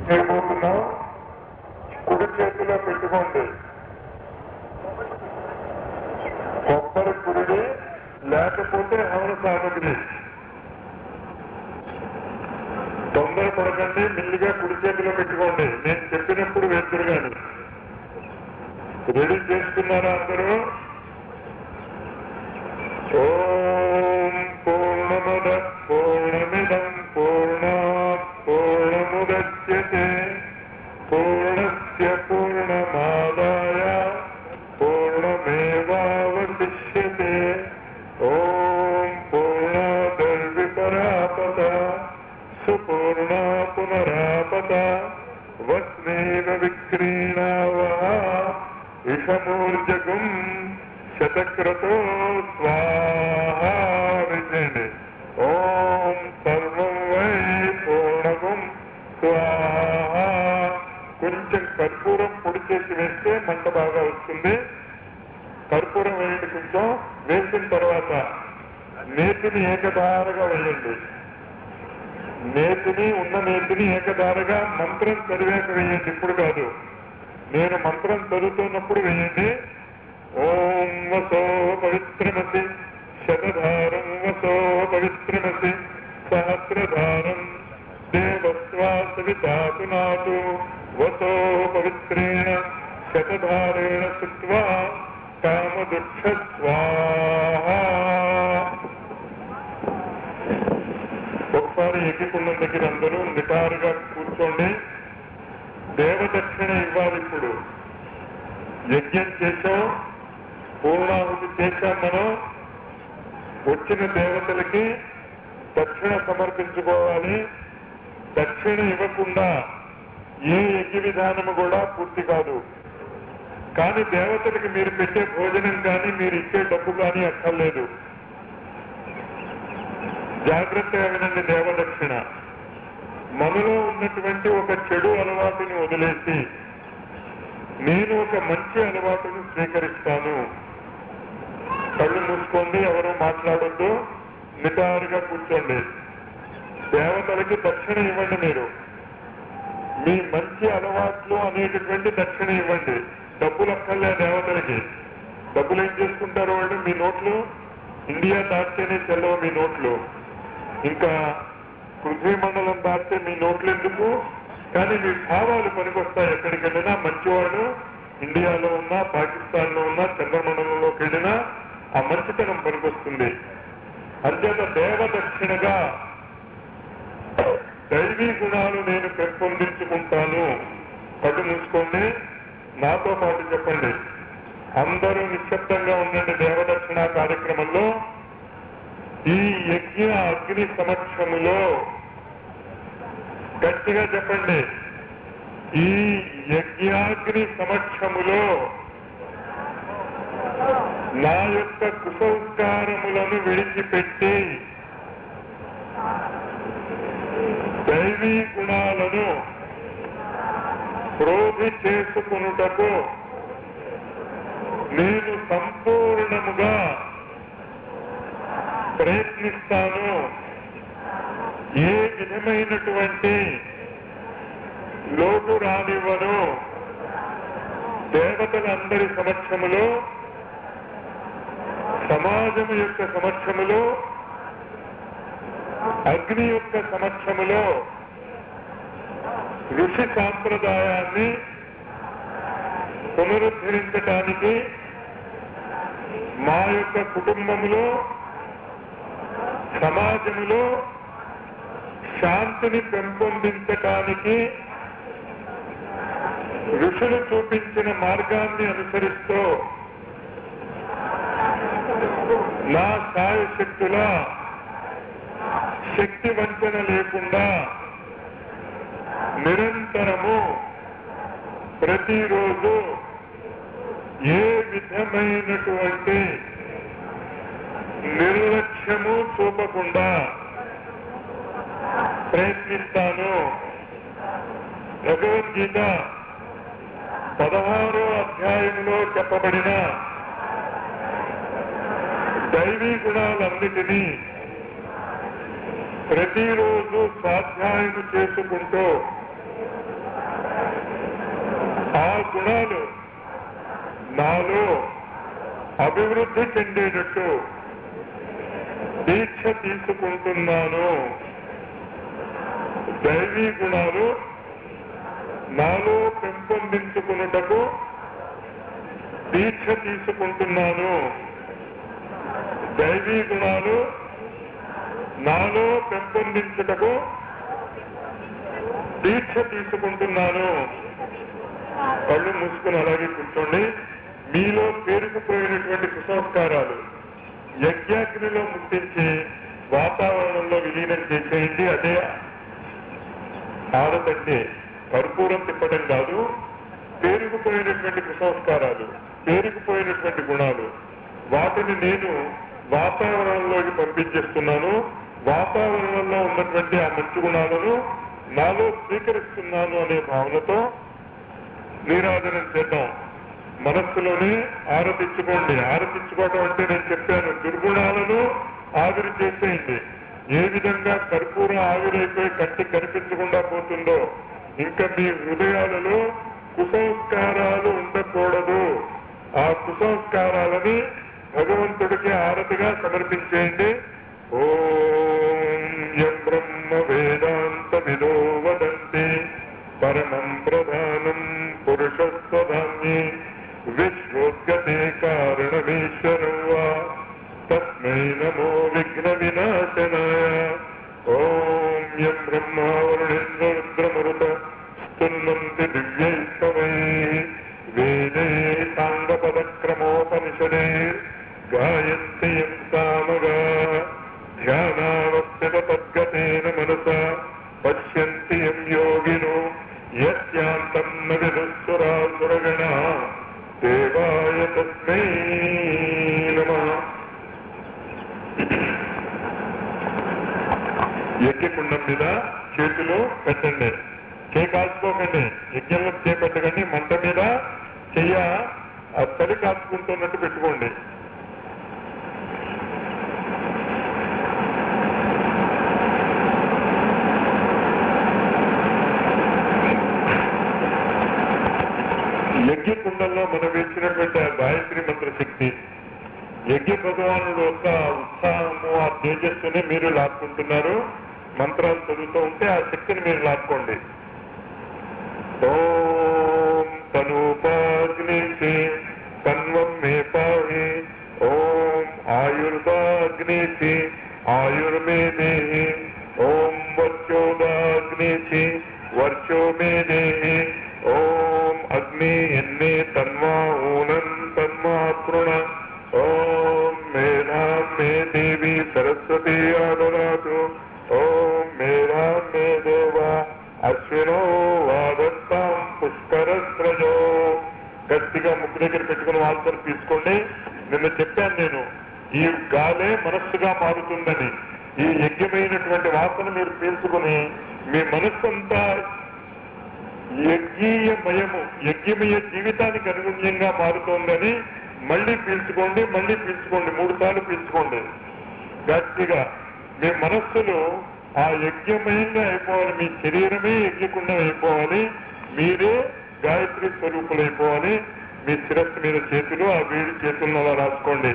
చేయబోతున్నాం కుడి చేతిలో పెట్టుకోండి కొబ్బరి కుడిది లేకపోతే హవన సామగ్రి తొందర పడకండి మెల్లిగా కుడి చేతిలో పెట్టుకోండి నేను చెప్పినప్పుడు వెళ్తురుగాను రెడీ చేసుకున్నారా అందరూ ఓం పూర్ణముద పూర్ణమిదం పూర్ణ పూర్ణముద్యతే పూర్ణస్య పూర్ణమాదాయ పూర్ణమేవావశిష్యతే ఓం పూర్ణాదర్విపరాపత సుపూర్ణ పునరాపత వస్నేన విక్రీణావహ ఇషమూర్జగం శతక్రతో స్వాహా విజయండి ఓం సర్వం వై పూర్ణగం స్వాహా కొంచెం కర్పూరం పొడి చేసి వేస్తే మంట బాగా వస్తుంది కర్పూరం వేయండి కొంచెం వేసిన తర్వాత నేతిని ఏకధారగా వేయండి నేతిని ఉన్న నేతిని ఏకధారగా మంత్రం చదివాక వేయండి ఇప్పుడు కాదు నేను మంత్రం చదువుతున్నప్పుడు వేయండి ఓం వసో పవిత్రమసి శతధారం వసో పవిత్రమసి సహస్రధారం దేవస్వాసవితాతునాతు వసో పవిత్రేణ శతధారేణ శుత్వా కామదుఃఖ స్వాహా ఒకసారి ఎగ్గికుండం దగ్గర అందరూ నిటారుగా కూర్చోండి దేవదక్షిణ ఇవ్వాలి ఇప్పుడు యజ్ఞం చేశాం పూర్ణాహుతి చేశాం మనం వచ్చిన దేవతలకి దక్షిణ సమర్పించుకోవాలి దక్షిణ ఇవ్వకుండా ఏ యజ్ఞ విధానము కూడా పూర్తి కాదు కానీ దేవతలకి మీరు పెట్టే భోజనం కానీ మీరు ఇచ్చే డబ్బు కానీ అక్కర్లేదు జాగ్రత్తగా వినండి దేవదక్షిణ మనలో ఉన్నటువంటి ఒక చెడు అలవాటుని వదిలేసి నేను ఒక మంచి అలవాటును స్వీకరిస్తాను కళ్ళు మూసుకోండి ఎవరు మాట్లాడొద్దు నిటారుగా కూర్చోండి దేవతలకి దక్షిణ ఇవ్వండి మీరు మీ మంచి అలవాట్లు అనేటటువంటి దక్షిణ ఇవ్వండి డబ్బులు అక్కర్లే దేవతలకి డబ్బులు ఏం చేసుకుంటారు వాళ్ళు మీ నోట్లు ఇండియా దాటితేనే చెల్లవు మీ నోట్లు ఇంకా పృథ్వీ మండలం దాటితే మీ నోట్లు ఎందుకు కానీ మీ భావాలు పనికొస్తాయి ఎక్కడికి వెళ్ళినా మంచివాడు ఇండియాలో ఉన్నా పాకిస్తాన్ లో ఉన్నా చంద్రమండలంలోకి వెళ్ళినా ఆ మంచితనం పనికొస్తుంది అంచేత దేవదక్షిణగా దైవీ గుణాలు నేను పెంపొందించుకుంటాను కళ్ళు మూసుకోండి నాతో పాటు చెప్పండి అందరూ నిశ్శబ్దంగా ఉండండి దేవదక్షిణ కార్యక్రమంలో ఈ యజ్ఞ అగ్ని సమక్షములో గట్టిగా చెప్పండి ఈ యజ్ఞాగ్ని సమక్షములో నా యొక్క కుసంస్కారములను విడిచిపెట్టి దైవీ గుణాలను ప్రోధి చేసుకునుటకు నేను సంపూర్ణముగా ప్రయత్నిస్తాను ఏ విధమైనటువంటి లోటు రానివ్వను దేవతలందరి సమక్షములో సమాజం యొక్క సమక్షములో అగ్ని యొక్క సమక్షములో ఋషి సాంప్రదాయాన్ని పునరుద్ధరించటానికి మా యొక్క కుటుంబములో సమాజములో శాంతిని పెంపొందించటానికి ఋషులు చూపించిన మార్గాన్ని అనుసరిస్తూ నా సాయశక్తుల శక్తి వంచన లేకుండా నిరంతరము ప్రతిరోజు ఏ విధమైనటువంటి నిర్లక్ష్యము చూపకుండా ప్రయత్నిస్తాను భగవద్గీత పదహారో అధ్యాయంలో చెప్పబడిన దైవీ గుణాలన్నిటినీ ప్రతిరోజు స్వాధ్యాయం చేసుకుంటూ ఆ గుణాలు నాలో అభివృద్ధి చెందేటట్టు దీక్ష తీసుకుంటున్నాను దైవీ గుణాలు నాలో పెంపొందించుకున్నటకు దీక్ష తీసుకుంటున్నాను దైవీ గుణాలు నాలో పెంపొందించుటకు దీక్ష తీసుకుంటున్నాను కళ్ళు మూసుకుని అలాగే కూర్చోండి మీలో పేరుకుపోయినటువంటి కుసంస్కారాలు యజ్ఞాగ్నిలో ముట్టించి వాతావరణంలో విలీనం చేసేయండి అదే ఆరదంటే కర్పూరం తిప్పడం కాదు పేరుకుపోయినటువంటి కుసంస్కారాలు పేరుకుపోయినటువంటి గుణాలు వాటిని నేను వాతావరణంలోకి పంపించేస్తున్నాను వాతావరణంలో ఉన్నటువంటి ఆ మంచి గుణాలను నాలో స్వీకరిస్తున్నాను అనే భావనతో నీరాజనం చేద్దాం మనస్సులోనే ఆరతించుకోండి ఆరతించుకోవడం అంటే నేను చెప్పాను దుర్గుణాలను ఆవిరి చేసేయండి ఏ విధంగా కర్పూరం ఆవిరైపోయి కంటి కనిపించకుండా పోతుందో ఇంకా మీ హృదయాలలో కుసంస్కారాలు ఉండకూడదు ఆ కుసంస్కారాలని భగవంతుడికి ఆరతిగా సమర్పించేయండి ఓం యం బ్రహ్మ వేదాంత విదో వదంతి పరమం ప్రధానం పురుషస్వధాన్యే విశ్వోద్గతే కారణమీశ్వరం వా తస్మై నమో విఘ్న వినాశనాయ ఓం యం బ్రహ్మా వరుణేంద్ర రుద్రమరుత స్తున్వంతి దివ్యైస్తవై వేదే సాంగపదక్రమోపనిషదే గాయంతి యం సామగా ధ్యానావస్థిత తద్గతేన మనసా పశ్యంతి యం యోగినో యస్యాంతం న విదుస్సురాసురగణ దేవాయ తస్మై నమః యజ్ఞకుండం మీద చేతులు పెట్టండి చే కాల్చుకోకండి యజ్ఞంలో చేపెట్టకండి మంట మీద చెయ్య ఆ చలి కాల్చుకుంటున్నట్టు పెట్టుకోండి యజ్ఞ కుండంలో మనం వేసినటువంటి ఆ గాయత్రి మంత్ర శక్తి యజ్ఞ భగవానుడు యొక్క ఉత్సాహము ఆ తేజస్సుని మీరు లాక్కుంటున్నారు మంత్రాలు చదువుతూ ఉంటే ఆ శక్తిని మీరు లాక్కోండి ఓం తనూపాగ్నిషే తన్వం మే పాహి ఓం ఆయుర్వాగ్నిషి ఆయుర్మే దేహి ఓం వర్చోదాగ్నిషి వర్చో మే దేహి ఓం అగ్ని ఎన్నే తన్వా ఊనం తన్వా తృణ ఓం మేధాం మే దేవి సరస్వతి ఆదరాతు ఓం మేధాం మే దేవ అశ్వినో వాదత్తాం పుష్కరస్రజో గట్టిగా ముక్కు దగ్గర పెట్టుకుని వాసన తీసుకోండి నిన్న చెప్పాను నేను ఈ గాలే మనస్సుగా మారుతుందని ఈ యజ్ఞమైనటువంటి వాసన మీరు పీల్చుకుని మీ మనస్సు అంతా యజ్ఞీయమయము యజ్ఞమయ జీవితానికి అనుగుణ్యంగా మారుతోందని మళ్ళీ పీల్చుకోండి మళ్ళీ పీల్చుకోండి మూడు సార్లు పీల్చుకోండి గట్టిగా మీ మనస్సులో ఆ యజ్ఞమయంగా అయిపోవాలి మీ శరీరమే యజ్ఞకుండం అయిపోవాలి మీరే గాయత్రి స్వరూపులు అయిపోవాలి మీ శిరస్సు మీద చేతులు ఆ వేడి చేతులను అలా రాసుకోండి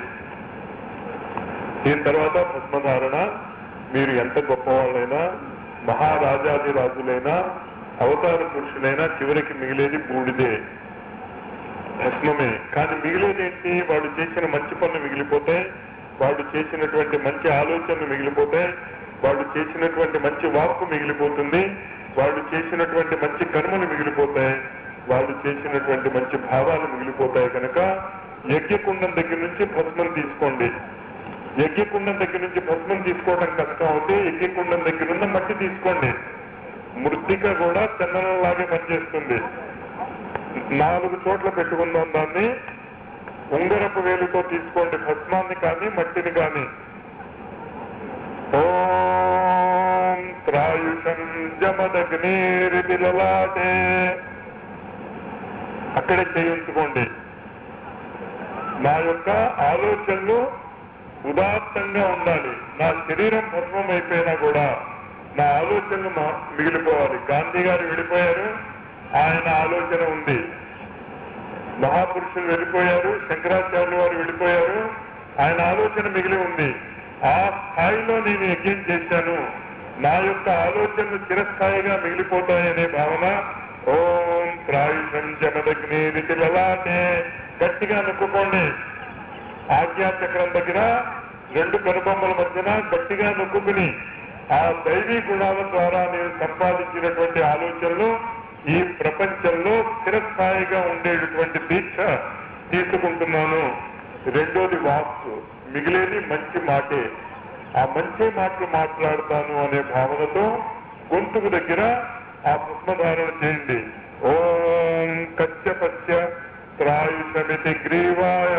దీని తర్వాత భస్మధారణ మీరు ఎంత గొప్పవాళ్ళైనా మహారాజాది రాజులైనా అవతార పురుషులైనా చివరికి మిగిలేది బూడిదే భస్మమే కానీ మిగిలేదేంటి వాడు చేసిన మంచి పనులు మిగిలిపోతాయి వాడు చేసినటువంటి మంచి ఆలోచనలు మిగిలిపోతాయి వాడు చేసినటువంటి మంచి వాక్కు మిగిలిపోతుంది వాడు చేసినటువంటి మంచి కర్మలు మిగిలిపోతాయి వాడు చేసినటువంటి మంచి భావాలు మిగిలిపోతాయి కనుక యజ్ఞకుండం దగ్గర నుంచి భస్మం తీసుకోండి యజ్ఞకుండం దగ్గర నుంచి భస్మం తీసుకోవడం కష్టం అవుతే యజ్ఞకుండం దగ్గర ఉన్న మట్టి తీసుకోండి మృతిక కూడా చందనంలాగే పనిచేస్తుంది నాలుగు చోట్ల పెట్టుకుందాం దాన్ని ఉంగరపు వేలుతో తీసుకోండి భస్మాన్ని కానీ మట్టిని కానీ ఓం త్రాయుషం జమదగ్నేరిలలాటే అక్కడే చేయించుకోండి నా యొక్క ఆలోచనలు ఉదాత్తంగా ఉండాలి నా శరీరం భస్మం అయిపోయినా కూడా నా ఆలోచనలు మా- మిగిలిపోవాలి గాంధీ గారు వెళ్ళిపోయారు ఆయన ఆలోచన ఉంది మహాపురుషులు వెళ్ళిపోయారు శంకరాచార్యులు వారు వెళ్ళిపోయారు ఆయన ఆలోచన మిగిలి ఉంది ఆ స్థాయిలో నేను యజ్ఞం చేశాను నా యొక్క ఆలోచనలు చిరస్థాయిగా మిగిలిపోతాయనే భావన ఓం ప్రాయుషం జమదగ్ని రితి లలాటే గట్టిగా నొక్కుకోండి ఆజ్ఞాచక్రం దగ్గర రెండు కనుబొమ్మల మధ్యన గట్టిగా నొక్కుకుని ఆ దైవీ గుణాల ద్వారా నేను సంపాదించినటువంటి ఆలోచనలు ఈ ప్రపంచంలో స్థిరస్థాయిగా ఉండేటటువంటి దీక్ష తీసుకుంటున్నాను రెండోది వాక్కు మిగిలేది మంచి మాటే ఆ మంచి మాటలు మాట్లాడతాను అనే భావనతో గొంతుకు దగ్గర ఆ పుష్పధారణ చేయండి ఓం కచ్చపత్య త్రాయుషమితి గ్రీవాయ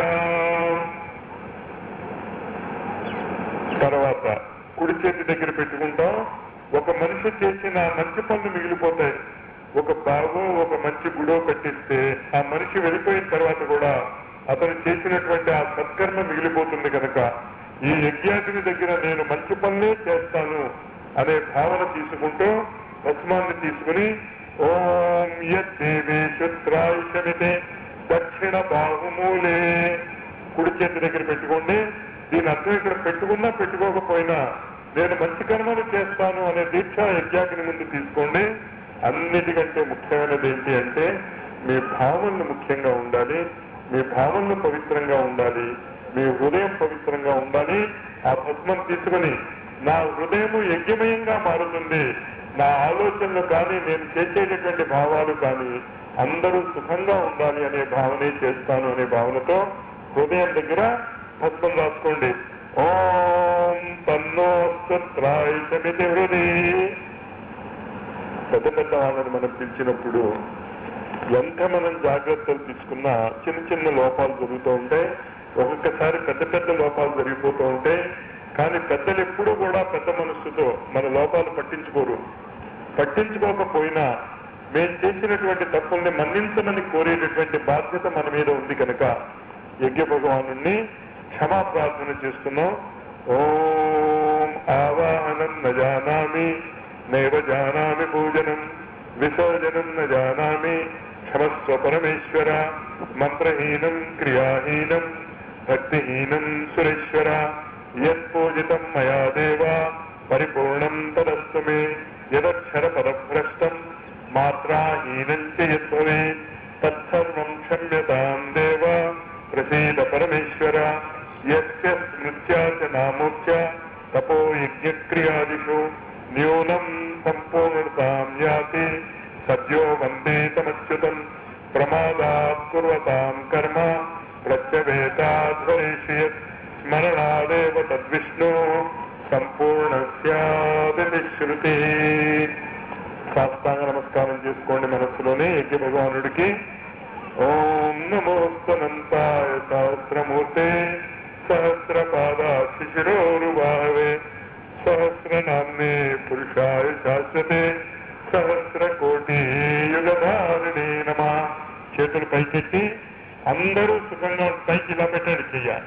తర్వాత కుడి చేతి దగ్గర పెట్టుకుంటాం ఒక మనిషి చేసిన మంచి పనులు మిగిలిపోతాయి ఒక బాగో ఒక మంచి గుడో కట్టిస్తే ఆ మనిషి వెళ్ళిపోయిన తర్వాత కూడా అతను చేసినటువంటి ఆ సత్కర్మ మిగిలిపోతుంది కనుక ఈ యజ్ఞాగ్ని దగ్గర నేను మంచి పనులే చేస్తాను అనే భావన తీసుకుంటూ భస్మాన్ని తీసుకుని ఓం యద్దేవేశుత్రాయుషమితే దక్షిణ బాహుమూలే కుడి చేతి దగ్గర పెట్టుకోండి దీని అర్థం ఇక్కడ పెట్టుకున్నా పెట్టుకోకపోయినా నేను మంచి కర్మలు చేస్తాను అనే దీక్ష యజ్ఞాగ్ని ముందు తీసుకోండి అన్నిటికంటే ముఖ్యమైనది ఏంటి అంటే మీ భావనలు ముఖ్యంగా ఉండాలి మీ భావనలు పవిత్రంగా ఉండాలి మీ హృదయం పవిత్రంగా ఉండాలి ఆ భస్మం తీసుకుని నా హృదయము యజ్ఞమయంగా మారుతుంది నా ఆలోచనలు కానీ నేను చేసేటటువంటి భావాలు కానీ అందరూ సుఖంగా ఉండాలి అనే భావనే చేస్తాను అనే భావనతో హృదయం దగ్గర భస్మం రాసుకోండి ఓం తన్నోత్రాయిషమితి హృదయ పెద్ద పెద్ద వాళ్ళని మనం పిలిచినప్పుడు ఎంత మనం జాగ్రత్తలు తీసుకున్నా చిన్న చిన్న లోపాలు జరుగుతూ ఉంటాయి ఒక్కొక్కసారి పెద్ద పెద్ద లోపాలు జరిగిపోతూ ఉంటాయి కానీ పెద్దలు ఎప్పుడూ కూడా పెద్ద మనస్సుతో మన లోపాలు పట్టించుకోరు పట్టించుకోకపోయినా మేము చేసినటువంటి తప్పుల్ని మన్నించమని కోరేటటువంటి బాధ్యత మన మీద ఉంది కనుక యజ్ఞ భగవాను క్షమా ప్రార్థన చేస్తున్నాం ఓం ఆవాహనం న జానామి నైవ జానామి పూజనం విసర్జనం న జానామి క్షమస్వ పరమేశ్వర మంత్రహీనం క్రియాహీనం భక్తిహీనం సురేశ్వర యత్పూజితం మయా దేవ పరిపూర్ణం తదస్తు మే యదక్షర పదభ్రష్టం మాత్రాహీనం చ యద్భవే తత్సర్వం క్షమ్యతాం దేవ ప్రసీద పరమేశ్వర యస్య స్మృత్యా చ నామోచ్య తపో యజ్ఞక్రియాదిషు న్యూనం సంపూర్ణతాం యాతి సద్యో వందే తమచ్యుతం ప్రమాదాత్ కుర్వతాం కర్మ ప్రత్యవేతాధ్వరేషయత్ స్మరణాదేవ తద్విష్ణు సంపూర్ణస్యాది శృతి సాష్టాంగ నమస్కారం చేసుకోండి మనస్సులోనే యజ్ఞ భగవానుడికి ఓం నమోస్తనంతాయ సహస్రమూర్తే సహస్రపాద శిశిరోరువాహవే సహస్రనామ్నే పురుషాయ శాశ్వతే సహస్రకోటి యుగధారిణే నమ చేతులు పైకెత్తి అందరూ సుఖంగా పైకి ఇలా పెట్టండి చెయ్యాలి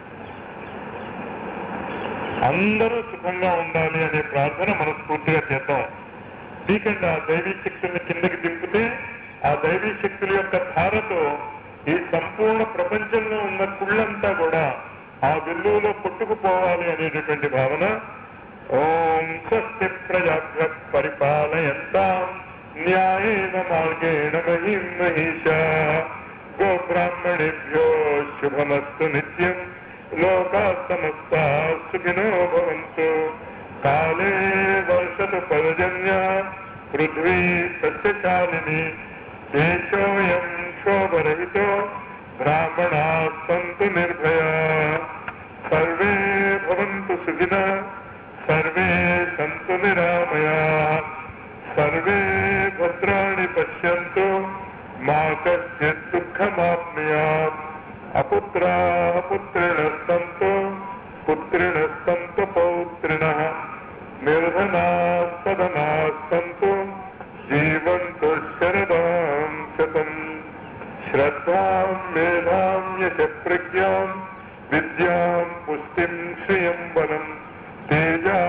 అందరూ సుఖంగా ఉండాలి అనే ప్రార్థన మనస్ఫూర్తిగా చేద్దాం దీకండి ఆ దైవీ శక్తుల్ని కిందకి దింపితే ఆ దైవీ శక్తుల యొక్క ధారతో ఈ సంపూర్ణ ప్రపంచంలో ఉన్న కుళ్ళంతా కూడా ఆ వెల్లువలో కొట్టుకుపోవాలి అనేటటువంటి భావన ఓం స్వస్తి ప్రజాభ్య పరిపాలయంతాం న్యాయేన మార్గేణ మహిం మహిష గోబ్రాహ్మణేభ్యో శుభమస్తు నిత్యం లోకా సమస్త సుఖినో భవంతు కాలే వర్షతు పర్జన్య పృథ్వీ సస్యశాలిని దేశోయం శోభరహితో బ్రాహ్మణా సంతు నిర్భయా సర్వే భవంతు సుఖిన సర్వే సంతు నిరామయా సర్వే భద్రాణి పశ్యంతు మా కశ్చిత్ దుఃఖమాప్నుయాత్ అపుత్రా పుత్రిణ సంతు పుత్రిణ సంతు పౌత్రిణ నిర్ధనా సదనా సంతు జీవంతు శరదాం శతం శ్రద్ధాం మేధాం యశ ప్రజ్ఞాం విద్యాం పుష్టిం శ్రియం బలం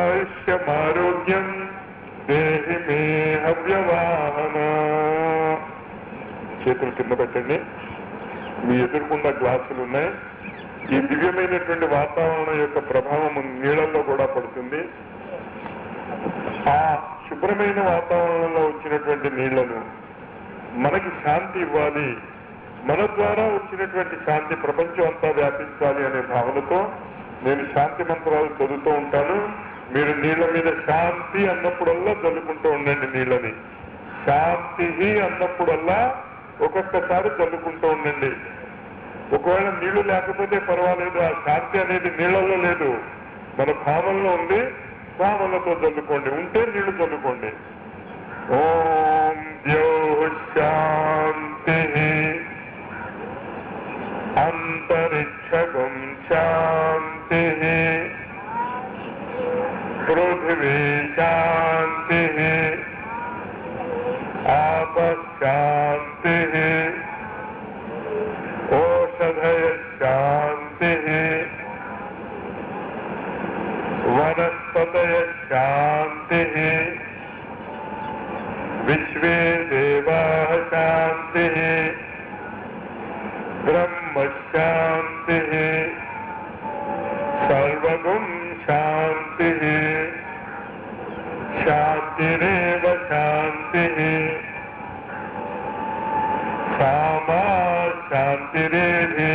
తేజాయుష్యమారోగ్యం దేహి మే హవ్యవాహన చేతులు కింద పెట్టండి మీ ఎదురుకుండా గ్లాసులు ఉన్నాయి ఈ దివ్యమైనటువంటి వాతావరణం యొక్క ప్రభావం నీళ్ళల్లో కూడా పడుతుంది ఆ శుభ్రమైన వాతావరణంలో వచ్చినటువంటి నీళ్లను మనకి శాంతి ఇవ్వాలి మన ద్వారా వచ్చినటువంటి శాంతి ప్రపంచం అంతా వ్యాపించాలి అనే భావనతో నేను శాంతి మంత్రాలు చదువుతూ ఉంటాను మీరు నీళ్ల మీద శాంతి అన్నప్పుడల్లా చల్లుకుంటూ ఉండండి నీళ్ళని శాంతి అన్నప్పుడల్లా ఒక్కొక్కసారి చల్లుకుంటూ ఉండండి ఒకవేళ నీళ్లు లేకపోతే పర్వాలేదు ఆ శాంతి అనేది నీళ్లలో లేదు మన భావంలో ఉంది భావనతో చల్లుకోండి ఉంటే నీళ్లు చల్లుకోండి ఓం ద్యో శాంతి అంతరిక్షగం శాంతి పృథివీ శాంతి ఆపశాంతి ఓషధయ శాంతి వనస్పతయ శాంతి విశ్వే దేవా శాంతి బ్రహ్మ శాంతి సర్వగుం శాంతి శాంతిరేవ శాంతి సామా శాంతిరేధి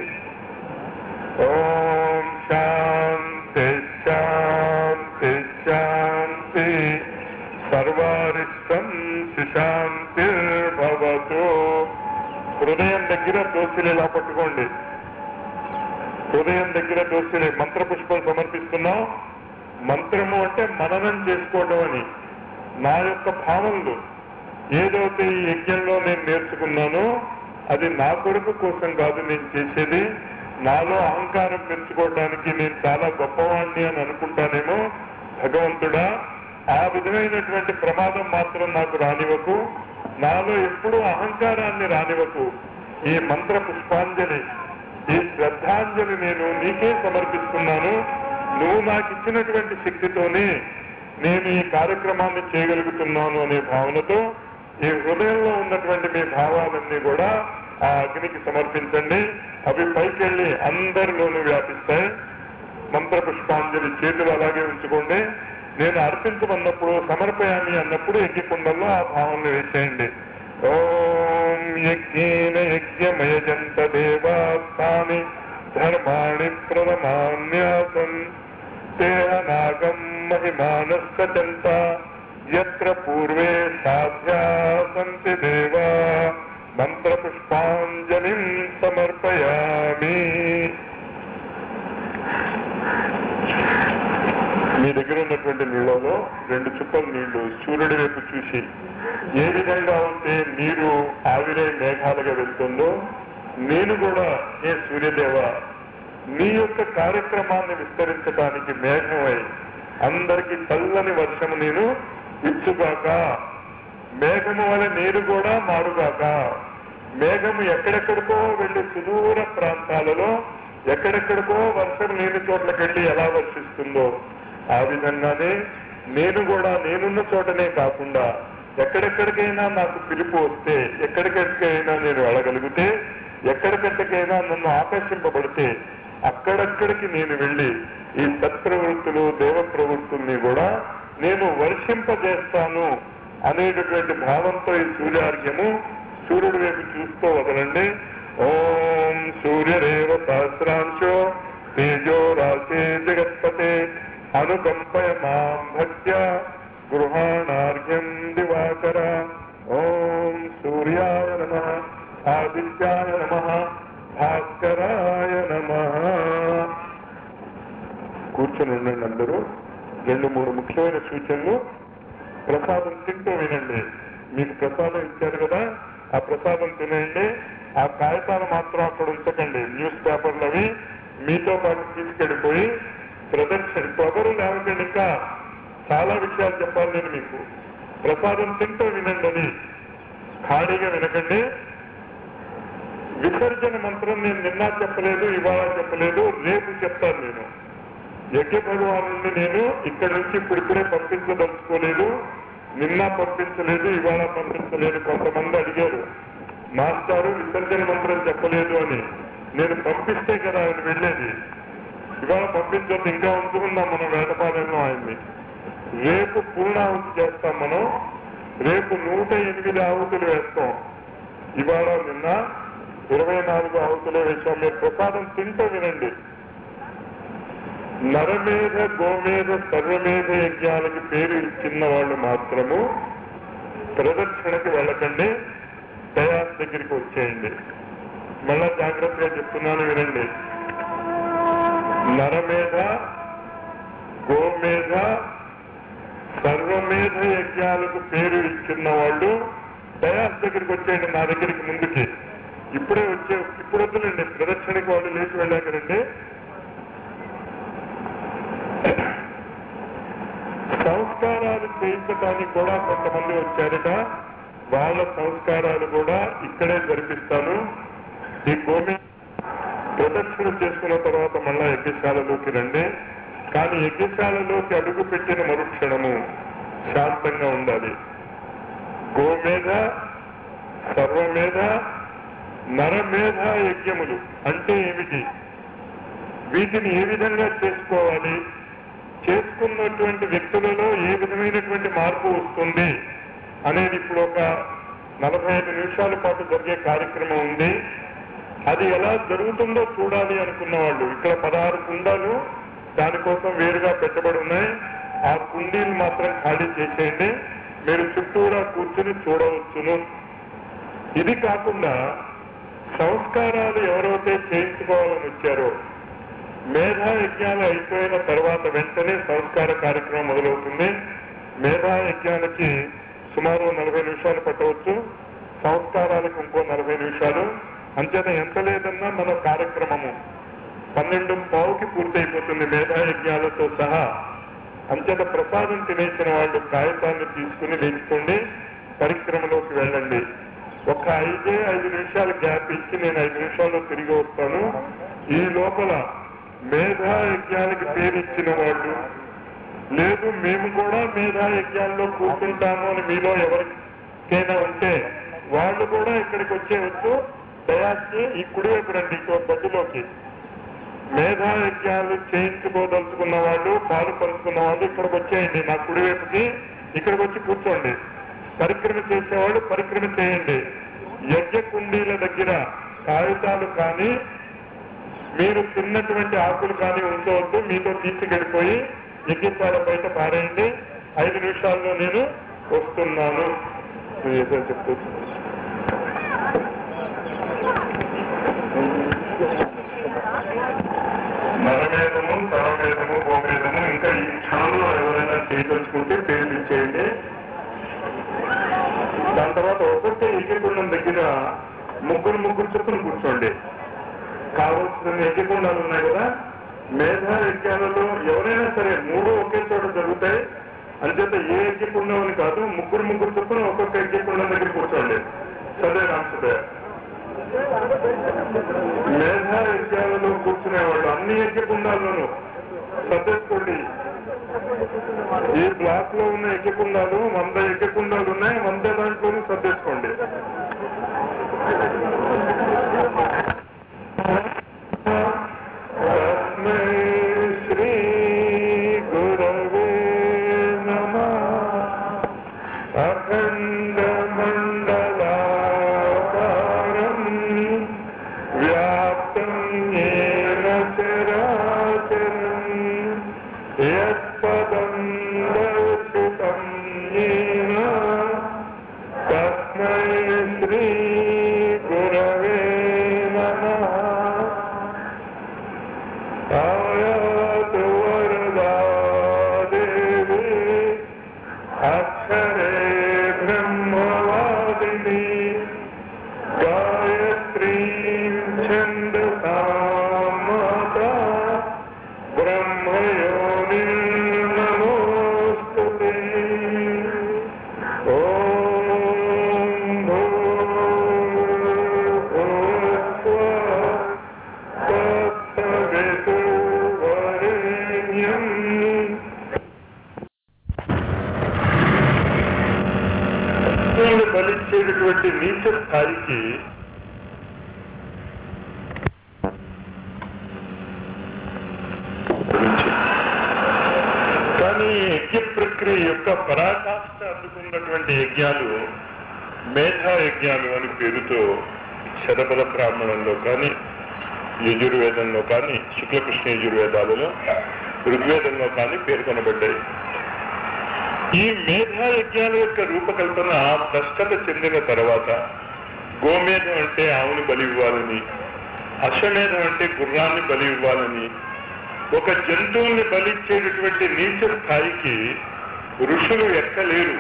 ఓం శాంతి శాంతి శాంతి సర్వారిష్టం సుశాంతిర్భవతు హృదయం దగ్గర దోసిలు ఇలా పట్టుకోండి హృదయం దగ్గర దోసిలే మంత్ర పుష్పం సమర్పిస్తున్నాం మంత్రము అంటే మననం చేసుకోవడం అని నా యొక్క భావనలు ఏదైతే ఈ యజ్ఞంలో నేను నేర్చుకున్నానో అది నా కొడుకు కోసం కాదు నేను చేసేది నాలో అహంకారం పెంచుకోవడానికి నేను చాలా గొప్పవాణ్ణి అని అనుకుంటానేమో భగవంతుడా ఆ విధమైనటువంటి ప్రమాదం మాత్రం నాకు రానివ్వకు నాలో ఎప్పుడూ అహంకారాన్ని రానివ్వకు ఈ మంత్ర పుష్పాంజలి ఈ శ్రద్ధాంజలి నేను నీకే సమర్పిస్తున్నాను నువ్వు నాకు ఇచ్చినటువంటి శక్తితోనే నేను ఈ కార్యక్రమాన్ని చేయగలుగుతున్నాను అనే భావనతో ఈ హృదయంలో ఉన్నటువంటి మీ భావాలన్నీ కూడా ఆ అగ్నికి సమర్పించండి అవి పైకెళ్ళి అందరిలోనూ వ్యాపిస్తాయి మంత్ర పుష్పాంజలి చేతులు అలాగే ఉంచుకోండి నేను అర్పించమన్నప్పుడు సమర్పయామి అన్నప్పుడు యజ్ఞకుండంలో ఆ భావనలు వేసేయండి ఓం యజ్ఞేన యజ్ఞమయజంత దేవాస్థాని ధర్మాణి ప్రథమాన్యాసం తేహనాగం మహిమానస్సంత ఎత్ర పూర్వే సాధ్యా సంతి దేవా మంత్రపుష్పాంజలిం సమర్పయామి మీ దగ్గర ఉన్నటువంటి నీళ్ళలో రెండు చుక్కల నీళ్లు సూర్యుడి వైపు చూసి ఏ విధంగా ఉంటే నీరు ఆవిరై మేఘాలుగా వెళ్తుందో నేను కూడా ఏ సూర్యదేవ నీ యొక్క కార్యక్రమాన్ని విస్తరించడానికి మేఘమై అందరికి చల్లని వర్షము నేను ఇచ్చుగాక మేఘము వల్ల నీరు కూడా మారుగాక మేఘము ఎక్కడెక్కడికో వెళ్లి సుదూర ప్రాంతాలలో ఎక్కడెక్కడికో వర్షం లేని చోట్లకెళ్ళి ఎలా వర్షిస్తుందో ఆ విధంగానే నేను కూడా నేనున్న చోటనే కాకుండా ఎక్కడెక్కడికైనా నాకు పిలుపు వస్తే ఎక్కడికెక్కడికైనా నేను వెళ్ళగలిగితే ఎక్కడికెక్కడికైనా నన్ను ఆకర్షింపబడితే అక్కడక్కడికి నేను వెళ్ళి ఈ సత్ప్రవృత్తులు దేవ ప్రవృత్తుల్ని కూడా నేను వర్షింపజేస్తాను అనేటటువంటి భావంతో ఈ సూర్యార్ఘ్యము సూర్యుడి వైపు చూస్తూ వదలండి ఓం సూర్యరేవ సహస్రాంశో తేజో రాశే జగత్పతే అనుకంపయ మాం భక్త్య గృహాణార్ఘ్యం దివాకర ఓం సూర్యాయ నమ ఆదిత్యాయ నమ భాస్కరాయ నమ కూర్చొని ఉండండి అందరూ రెండు మూడు ముఖ్యమైన సూచనలు ప్రసాదం తింటూ వినండి మీకు ప్రసాదం ఇచ్చారు కదా ఆ ప్రసాదం తినండి ఆ కాగితాలు మాత్రం అక్కడ ఉంచకండి న్యూస్ పేపర్లు అవి మీతో పాటు తీసుకెళ్ళిపోయి ప్రదర్శన పొగరు లేవకండి ఇంకా చాలా విషయాలు చెప్పాలి నేను మీకు ప్రసాదం తింటూ వినండి అని ఖాళీగా వినకండి విసర్జన మంత్రం నేను నిన్న చెప్పలేదు ఇవాళ చెప్పలేదు రేపు చెప్తాను నేను యజ్ఞ భగవాను నేను ఇక్కడి నుంచి ఇప్పుడిప్పుడే పంపించదలుచుకోలేదు నిన్న పంపించలేదు ఇవాళ పంపించలేదు కొంతమంది అడిగారు మాస్టారు విసర్జన మంత్రం చెప్పలేదు అని నేను పంపిస్తే కదా ఆయన వెళ్ళేది ఇవాళ పంపించొద్దు ఇంకా ఉంచుకుందాం మనం వేటపాలెంలో ఆయన్ని రేపు పూర్ణాహుతి చేస్తాం మనం రేపు నూట ఎనిమిది ఆహుతులు వేస్తాం ఇవాళ నిన్న ఇరవై నాలుగు ఆహుతులే వేశాం మీరు ప్రసాదం తింటూ వినండి నరమేధ గోమేధ సర్వమేధ యజ్ఞాలకి పేరు ఇచ్చిన వాళ్ళు మాత్రము ప్రదక్షిణకి వెళ్ళకండి దయాస్ దగ్గరికి వచ్చేయండి మళ్ళా జాగ్రత్తగా చెప్తున్నాను వినండి నరమేధ గోమేధ సర్వమేధ యజ్ఞాలకు పేరు ఇచ్చిన వాళ్ళు దయాస్ దగ్గరికి వచ్చేయండి నా దగ్గరికి ముందుకి ఇప్పుడే వచ్చే ఇప్పుడు వద్దులండి ప్రదక్షిణకి వాళ్ళు లేచి వెళ్ళాకరండి సంస్కారాలు చేయించడానికి కూడా కొంతమంది వచ్చారట వాళ్ళ సంస్కారాలు కూడా ఇక్కడే జరిపిస్తాను ఈ భూమి ప్రదక్షిణ చేసుకున్న తర్వాత మళ్ళా యజ్ఞశాలలోకి రండి కానీ యజ్ఞశాలలోకి అడుగు పెట్టిన మరుక్షణము శాంతంగా ఉండాలి గోమేధ సర్వమేధ నరమేధ యజ్ఞములు అంటే ఏమిటి వీటిని ఏ విధంగా చేసుకోవాలి చేసుకున్నటువంటి వ్యక్తులలో ఏ విధమైనటువంటి మార్పు వస్తుంది అనేది ఇప్పుడు ఒక నలభై ఐదు నిమిషాల పాటు జరిగే కార్యక్రమం ఉంది అది ఎలా జరుగుతుందో చూడాలి అనుకున్న వాళ్ళు ఇక్కడ పదహారు కుండాలు దానికోసం వేరుగా పెట్టబడి ఉన్నాయి ఆ కుండీలు మాత్రం ఖాళీ చేసేయండి మీరు చుట్టూరా కూర్చుని చూడవచ్చును ఇది కాకుండా సంస్కారాలు ఎవరైతే చేయించుకోవాలని వచ్చారో మేధా యజ్ఞాలు అయిపోయిన తర్వాత వెంటనే సంస్కార కార్యక్రమం మొదలవుతుంది మేధా యజ్ఞాలకి సుమారు నలభై నిమిషాలు పట్టవచ్చు సంస్కారాలకు ఇంకో నలభై నిమిషాలు అంచేత ఎంత లేదన్నా మన కార్యక్రమము పన్నెండు పావుకి పూర్తయిపోతుంది మేధా యజ్ఞాలతో సహా అంచేత ప్రసాదం తినేసిన వాళ్ళు కాగితాన్ని తీసుకుని లేచుకోండి పరిక్రమలోకి వెళ్ళండి ఒక ఐదే ఐదు నిమిషాల గ్యాప్ ఇచ్చి నేను ఐదు నిమిషాల్లో తిరిగి వస్తాను ఈ లోపల మేధా యజ్ఞానికి పేరు ఇచ్చిన వాళ్ళు లేదు మేము కూడా మేధా యజ్ఞాల్లో కూర్చుంటాము అని మీలో ఎవరికైనా ఉంటే వాళ్ళు కూడా ఇక్కడికి వచ్చేవచ్చు దయాసి ఈ కుడివైపు రండి ఇంకో గదిలోకి మేధా యజ్ఞాలు చేయించుకోదలుచుకున్న వాళ్ళు పాలు పంచుకున్న వాళ్ళు ఇక్కడికి వచ్చేయండి నా కుడివైపుకి ఇక్కడికి వచ్చి కూర్చోండి పరిక్రమ చేసేవాళ్ళు పరిక్రమ చేయండి యజ్ఞ కుండీల దగ్గర కాగితాలు కానీ మీరు తిన్నటువంటి ఆకులు కానీ ఉంచవద్దు మీతో తీసుకెళ్ళిపోయి యజ్ఞశాల బయట పారేయండి ఐదు నిమిషాల్లో నేను వస్తున్నాను ఏదో చెప్తూ నరవేదము సరవేదము గోవేదము ఇంకా ఈ క్షణంలో ఎవరైనా చేయదలుచుకుంటే పేర్లు ఇచ్చేయండి దాని తర్వాత ఒక్కొక్క యజ్ఞకుండం దగ్గర ముగ్గురు ముగ్గురు చొప్పున కూర్చోండి కావలసిన యజ్ఞకుండాలు ఉన్నాయి కదా మేధా యజ్ఞాలలో ఎవరైనా సరే మూడు ఒకే చోట జరుగుతాయి అంచేత ఏ యజ్ఞకుండం అని కాదు ముగ్గురు ముగ్గురు చొప్పున ఒక్కొక్క యజ్ఞకుండం దగ్గర కూర్చోండి సదే రామసుదే మేధా యజ్ఞాలలో కూర్చునేవాళ్ళు అన్ని యజ్ఞకుండాల్లోనూ సర్దేసుకోండి ఈ బ్లాక్ లో ఉన్న యజ్ఞకుండాలు వంద యజ్ఞకుండాలు ఉన్నాయి వంద దాంట్లోనూ సర్దేసుకోండి తస్మై శ్రీ గురవే నమ అఖండ మండలాకారం వ్యాప్తం ఏన చరాచరం యత్పదం దర్శితం ఏన తస్మై శ్రీ గురవే నమః ఆయాతు వరదా దేవి అక్షరే బ్రహ్మవాదిని గాయత్రీం ఛందసా మాతా బ్రహ్మయోని నమోస్తుతే ఓం భూర్భువః బలిచ్చేటటువంటి నీచ స్థాయికి గురించి. కానీ ఈ యజ్ఞ ప్రక్రియ యొక్క పరాకాష్ట అందుకున్నటువంటి యజ్ఞాలు మేధా యజ్ఞాలు అని పేరుతో శతపథ బ్రాహ్మణంలో కానీ యజుర్వేదంలో కానీ శుక్లకృష్ణ యజుర్వేదాలలో ఋగ్వేదంలో కానీ పేర్కొనబడ్డాయి ఈ మేధా యజ్ఞాల యొక్క రూపకల్పన భ్రష్టత చెందిన తర్వాత గోమేధం అంటే ఆవుని బలి ఇవ్వాలని అశ్వమేధం అంటే గుర్రాన్ని బలి ఇవ్వాలని ఒక జంతువుల్ని బలిచ్చేటటువంటి నీచ స్థాయికి ఋషులు ఎక్కలేరు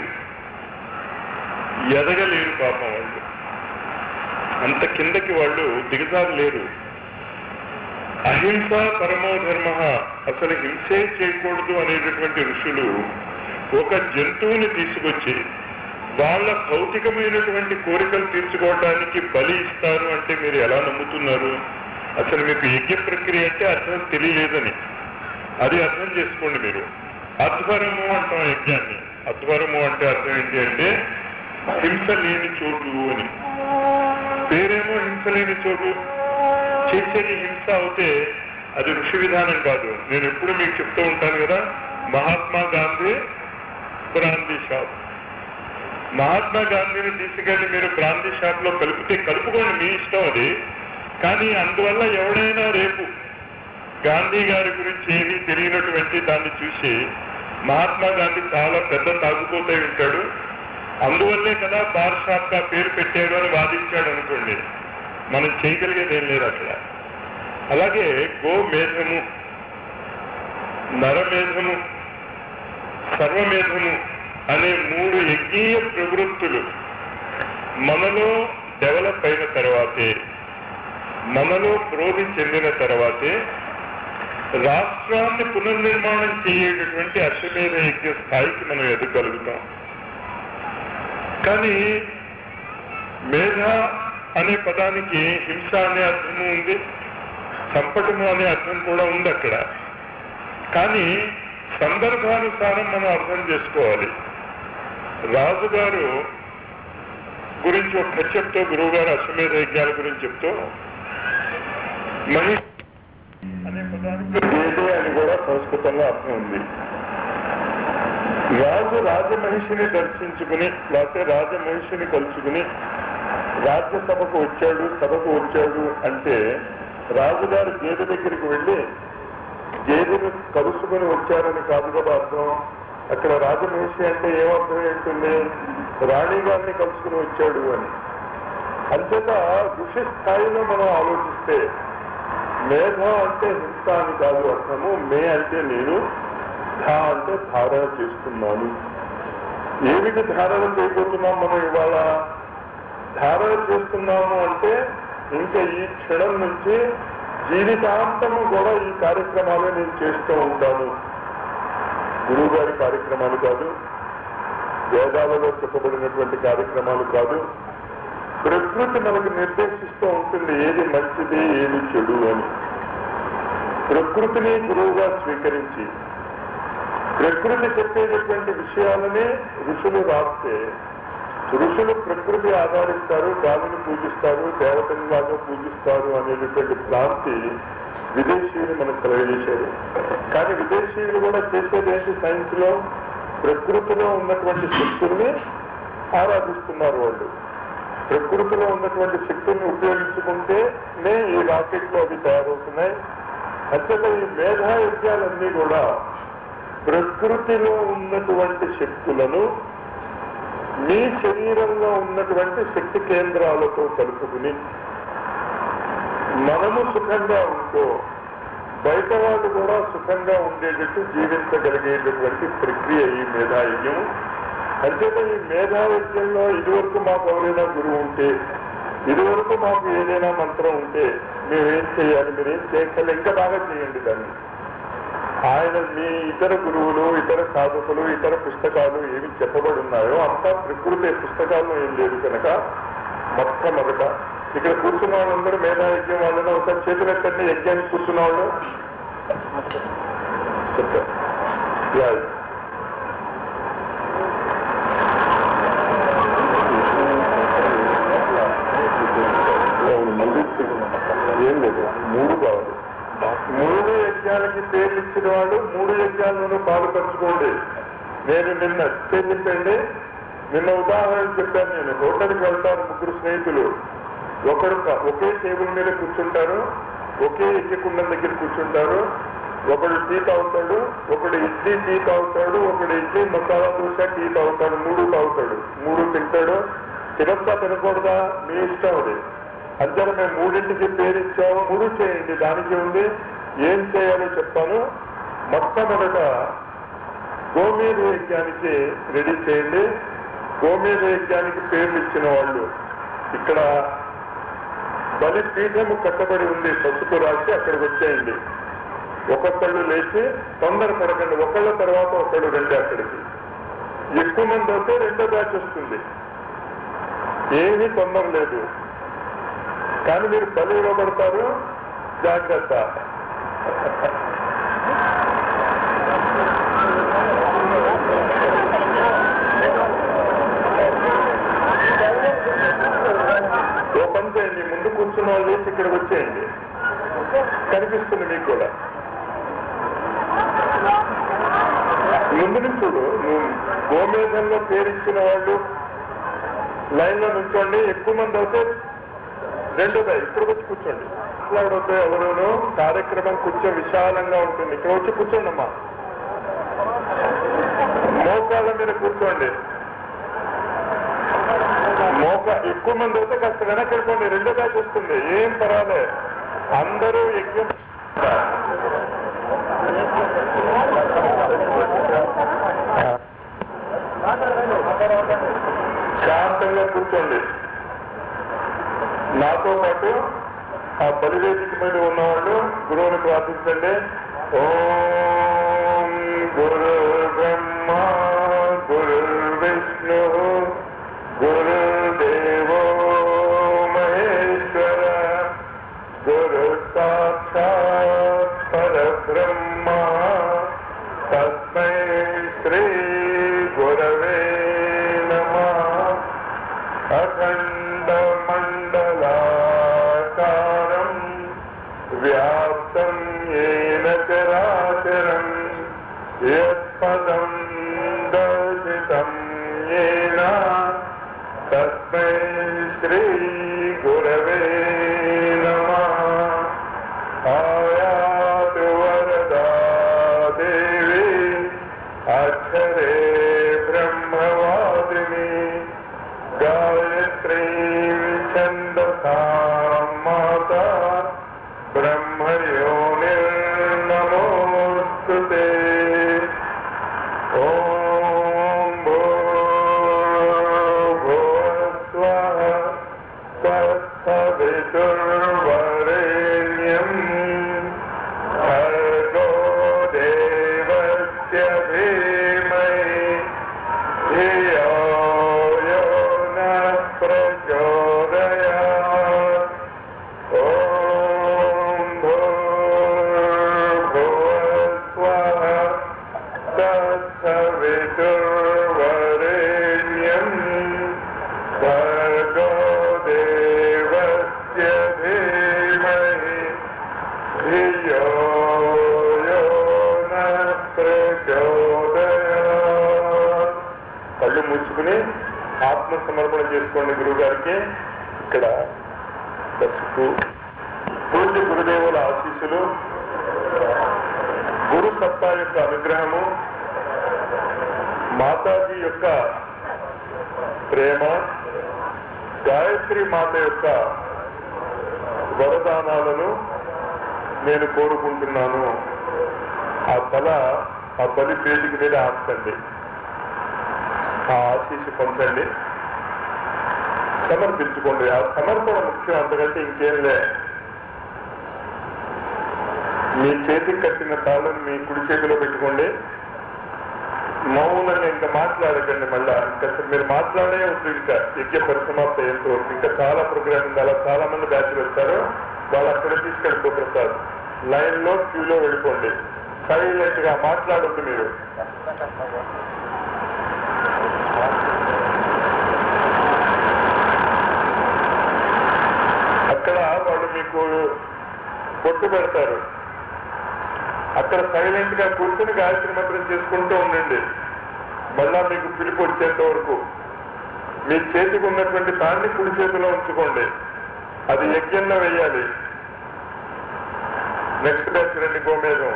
ఎదగలేరు పాపం వాళ్ళు అంత కిందకి వాళ్ళు దిగజారలేరు అహింస పరమో ధర్మ అసలు హింసే చేయకూడదు అనేటటువంటి ఋషులు ఒక జంతువుని తీసుకొచ్చి వాళ్ళ భౌతికమైనటువంటి కోరికలు తీర్చుకోవడానికి బలి ఇస్తారు అంటే మీరు ఎలా నమ్ముతున్నారు అసలు మీకు యజ్ఞ ప్రక్రియ అంటే అర్థం తెలియలేదని అది అర్థం చేసుకోండి మీరు అధ్వరము అంటాం యజ్ఞాన్ని అధ్వరము అంటే అర్థం ఏంటి అంటే హింస లేని చోటు అని పేరేమో హింస లేని చోటు చేసేది హింస అవుతే అది ఋషి విధానం కాదు నేను ఎప్పుడు మీకు చెప్తూ ఉంటాను కదా మహాత్మా గాంధీ బ్రాందీ షాప్ మహాత్మా గాంధీని తీసుకెళ్లి మీరు బ్రాందీ షాప్ లో కలిపితే కలుపుకోండి మీ ఇష్టం అది కానీ అందువల్ల ఎవడైనా రేపు గాంధీ గారి గురించి ఏమీ తెలియనటువంటి దాన్ని చూసి మహాత్మా గాంధీ చాలా పెద్ద తాగుపోతే ఉంటాడు అందువల్లే కదా బార్ షాప్ గా పేరు పెట్టాడు అని వాదించాడు అనుకోండి మనం చేయగలిగేది ఏం లేదు అక్కడ అలాగే గోమేధము నరమేధము సర్వమేధము అనే మూడు యజ్ఞీయ ప్రవృత్తులు మనలో డెవలప్ అయిన తర్వాతే మనలో ప్రోధి చెందిన తర్వాతే రాష్ట్రాన్ని పునర్నిర్మాణం చేయేటటువంటి అశ్వమేధ యజ్ఞ స్థాయికి మనం ఎదగలుగుతాం కానీ మేధ అనే పదానికి హింస అనే అర్థము ఉంది చంపటము అనే అర్థం కూడా ఉంది అక్కడ కానీ సందర్భానుసారం మనం అర్థం చేసుకోవాలి రాజుగారు గురించి ఒక కథ చెప్తూ గురువు గారు అశ్వమేధ యజ్ఞాల గురించి చెప్తూ మహిష్ అనే పదానికి గేదె అని కూడా సంస్కృతంలో అర్థం ఉంది రాజు రాజమహిషిని దర్శించుకుని లేకపోతే రాజమహిషిని కలుసుకుని రాజ్యసభకు వచ్చాడు సభకు వచ్చాడు అంటే రాజుగారు గేదె దగ్గరికి వెళ్ళి గేదెను కలుసుకుని వచ్చారని కాదు కదా అర్థం అక్కడ రాజమహిషి అంటే ఏమర్థం ఏంటుంది రాణి గారిని కలుసుకుని వచ్చాడు అని అంచేత ఋషి స్థాయిలో మనం ఆలోచిస్తే మేధ అంటే హింస అని కాదు అర్థము మే అంటే నేను ధా అంటే ధారణ చేస్తున్నాను ఏమిటి ధారణ చేయబోతున్నాం మనం ఇవాళ ధారణ చేస్తున్నాము అంటే ఇంకా ఈ క్షణం నుంచి జీవితాంతము కూడా ఈ కార్యక్రమాలు నేను చేస్తూ ఉంటాను గురువు గారి కార్యక్రమాలు కాదు వేదాలలో చెప్పబడినటువంటి కార్యక్రమాలు కాదు ప్రకృతి మనకు నిర్దేశిస్తూ ఉంటుంది ఏది మంచిది ఏది చెడు అని ప్రకృతిని గురువుగా స్వీకరించి ప్రకృతి చెప్పేటటువంటి విషయాలని ఋషులు రాస్తే ఋషులు ప్రకృతి ఆధారిస్తారు గాలిని పూజిస్తారు దేవతలాగా పూజిస్తారు అనేటటువంటి భ్రాంతి విదేశీయులు మనకు కలగజేశారు కానీ విదేశీయులు కూడా చేసేది ఏంటి సైన్స్ లో ప్రకృతిలో ఉన్నటువంటి శక్తుల్ని ఆరాధిస్తున్నారు వాళ్ళు ప్రకృతిలో ఉన్నటువంటి శక్తుల్ని ఉపయోగించుకుంటే నే ఈ రాకెట్లు అవి తయారవుతున్నాయి అసలు ఈ మేధాయజ్ఞాలన్నీ కూడా ప్రకృతిలో ఉన్నటువంటి శక్తులను మీ శరీరంలో ఉన్నటువంటి శక్తి కేంద్రాలతో కలుపుకుని మనము సుఖంగా ఉంటూ బయట వాళ్ళు కూడా సుఖంగా ఉండేటట్టు జీవించగలిగేటటువంటి ప్రక్రియ ఈ మేధాయజ్ఞం అంచేత ఈ మేధాయజ్ఞంలో ఇదివరకు మాకు ఎవరైనా గురువు ఉంటే ఇదివరకు మాకు ఏదైనా మంత్రం ఉంటే మేమేం చేయాలి మీరేం చేయగలి ఇంకా బాగా చేయండి దాన్ని ఆయన మీ ఇతర గురువులు ఇతర సాధకులు ఇతర పుస్తకాలు ఏమి చెప్పబడి ఉన్నాయో అంతా ప్రకృతి పుస్తకాల్లో ఏం లేదు కనుక మొట్టమొదట ఇక్కడ కూర్చున్న వాళ్ళందరూ మేధాయజ్ఞం వాళ్ళని ఒకసారి చేతులెత్తండి యజ్ఞానికి కూర్చున్న వాళ్ళు చెప్తారు యా. మూడు కావాలి మూడు యజ్ఞాలకి పేర్లు ఇచ్చిన వాళ్ళు మూడు యజ్ఞాలను పాలు పంచుకోండి నేను నిన్న చెప్పండి నిన్న ఉదాహరణ చెప్పాను నేను హోటల్కి వెళ్తాను ముగ్గురు స్నేహితులు ఒకడు క- ఒకే టేబుల్ మీద కూర్చుంటారు ఒకే యజ్ఞకుండం దగ్గర కూర్చుంటారు ఒకడు టీ తాగుతాడు ఒకడు ఇడ్లీ టీ తాగుతాడు ఒకడు ఇడ్లీ మసాలా దోశ టీ తాగుతాడు మూడు తాగుతాడు మూడు తింటాడు తినొచ్చా తినకూడదా మీ ఇష్టం అది అంతే మేము మూడింటికి పేరు ఇచ్చాము మూడు చేయండి దానికి ఉంది ఏం చేయాలో చెప్తాను మొట్టమొదట గోమీద యజ్ఞానికి రెడీ చేయండి గోమీద యజ్ఞానికి పేర్లు ఇచ్చిన వాళ్ళు ఇక్కడ బలి పీఠము కట్టబడి ఉంది పసుపు రాసి అక్కడికి వచ్చేయండి ఒక్కొక్కళ్ళు లేచి తొందర పడకండి ఒకళ్ళ తర్వాత ఒకళ్ళు రండి అక్కడికి ఎక్కువ మంది అయితే రెండో బ్యాచ్ వస్తుంది ఏమీ తొందర లేదు కానీ మీరు బలి ఇవ్వబడతారు జాగ్రత్త ఓ పని చేయండి ముందు కూర్చున్న వాళ్ళు లేచి ఇక్కడికి వచ్చేయండి కనిపిస్తుంది మీకు కూడా ముందు నుంచి చూడు నువ్వు గోమేధంలో పేరిచ్చిన వాళ్ళు లైన్ లో నుంచోండి ఎక్కువ మంది అయితే రెండోదా ఇక్కడ వచ్చి కూర్చోండి మాట్లాడొద్దు ఎవరును కార్యక్రమం కొంచెం విశాలంగా ఉంటుంది ఇక్కడ వచ్చి కూర్చోండి అమ్మా మోకాళ్ళ మీద కూర్చోండి మోక ఎక్కువ మంది అయితే కాస్త వెనక్కి వెళ్ళిపోండి రెండో బ్యాచ్ వస్తుంది ఏం పర్వాలే అందరూ యజ్ఞం శాంతంగా కూర్చోండి నాతో పాటు ఆ బలివేదిక మీద ఉన్నవాళ్ళు గురువుని ప్రార్థించండి ఓం గురు బ్రహ్మ గురు విష్ణు గురుదేవో మహేశ్వర గురు సాక్షాత్ పరబ్రహ్మ తస్మై శ్రీ గురవే నమః అఖండమండలాకారం వ్యాప్తం ఏన చరాచరం యత్పదం దర్శితం ఏన తస్మై శ్రీ గురవే నమః ఆయాతు వరదా దేవి అక్షరే బ్రహ్మవాదిని గాయత్రీ ఛందసా మాత బ్రహ్మయోనిర్నమోస్తు ఓం భూర్భువస్వః తత్సవితుర్వరేణ్యం భర్గో దేవస్య ధీమహి ధియో యో నః ప్రచోదయాత్ ఓం భూర్భువస్వః తత్సవితుర్వరేణ్యం భర్గో దేవస్య ధీమహి ధియో యో నః ప్రచోదయాత్ కళ్ళు మూసుకుని ఆత్మ సమర్పణ చేసుకోండి గురువు గారికి ఇక్కడ పసుపు పూజ్య గురుదేవుల ఆశీస్సులు గురు సత్తా యొక్క అనుగ్రహము మాతాజీ యొక్క ప్రేమ గాయత్రి మాత యొక్క వరదానాలను నేను కోరుకుంటున్నాను ఆ తల ఆ బలి వేదిక మీద ఆస్తండి ఆ ఆశీస్సు పొందండి సమర్పించుకోండి ఆ సమర్పణ ముఖ్యం అంతకంటే ఇంకేం లే మీ చేతికి కట్టిన తాళం మీ కుడి చేతిలో పెట్టుకోండి మౌనంగా ఇంకా మాట్లాడకండి మళ్ళా ఇంకా అసలు మీరు మాట్లాడే వద్దు ఇంకా యజ్ఞ పరిసమాప్తి అయ్యేంత వరకు ఇంకా చాలా ప్రోగ్రామ్ ఉంది అలా చాలా మంది బ్యాచ్లు వస్తారు వాళ్ళు అక్కడ తీసుకెళ్ళిపో ప్రసాద్ లైన్ లో క్యూలో వెళ్ళిపోండి సైలెంట్ గా మాట్లాడొద్దు మీరు అక్కడ వాళ్ళు మీకు బొట్టు పెడతారు అక్కడ సైలెంట్ గా కూర్చుని గాయత్రి మంత్రం చేసుకుంటూ ఉండండి మళ్ళా మీకు పిలుపు వచ్చేంత వరకు మీ చేతికి ఉన్నటువంటి తాన్ని కుడి చేతిలో ఉంచుకోండి అది యజ్ఞంలో వేయాలి నెక్స్ట్ బ్యాచ్ రండి గోమేధం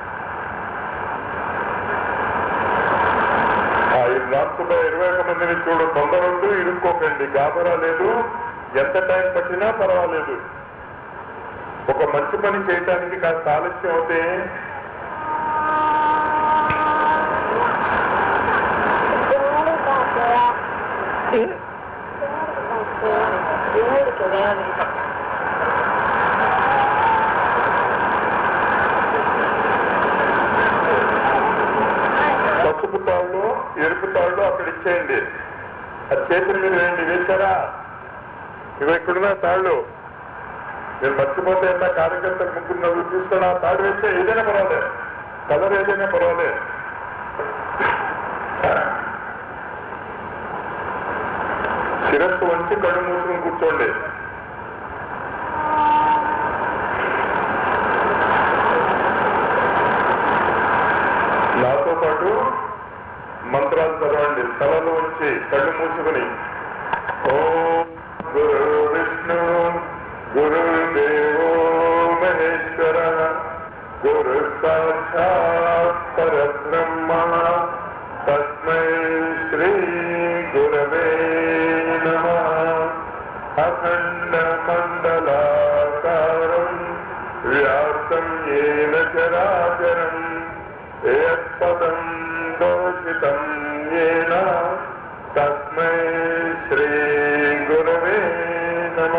ఆ రాష్ట్రపై ఇరవై ఒక మందిని చూడు తొందరొద్దు ఇరుక్కోకండి గాబరా లేదు ఎంత టైం పట్టినా పర్వాలేదు ఒక మంచి పని చేయటానికి కాస్త ఆలస్యం అవుతే పసుపు తాళ్ళు ఎరుపు తాళ్ళు అక్కడ ఇచ్చేయండి అది చేతుల మీద వేయండి వేశారా ఇవి ఇక్కడున్న తాళ్ళు నేను మర్చిపోతే ఎంత కార్యకర్తలు ముగ్గురు తీసుకున్న ఆ తాడు వేస్తే ఏదైనా పర్వాలేదు కలర్ ఏదైనా పర్వాలేదు శిరస్సు వంచి కళ్ళు మూసుకుని కూర్చోండి నాతో పాటు మంత్రాలు చదవండి తలలో వచ్చి కళ్ళు మూసుకుని ఓం గురు విష్ణు గురు దేవో మహేశ్వర గురు సాక్షాత్ పరబ్రహ్మ తస్మై శ్రీ గురవే నమ అఖండ మండలాకారం వ్యాసం ఏన చరాచరం యత్పదం దోషితం ఏన తస్మై శ్రీ గురవే నమ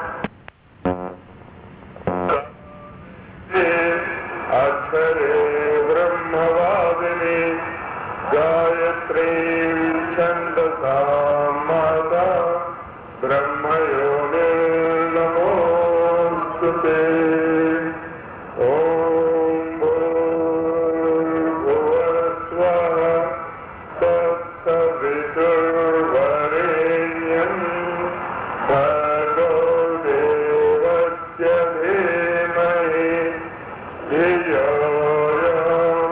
అక్షరే బ్రహ్మవాదిని గాయత్రీం ఛందసా మాతా బ్రహ్మయోనే నమోస్తుతే ఓం భూర్భువస్వః తత్సవితుర్వరేణ్యం భగో దేవస్య ధీమహి ధియో యో న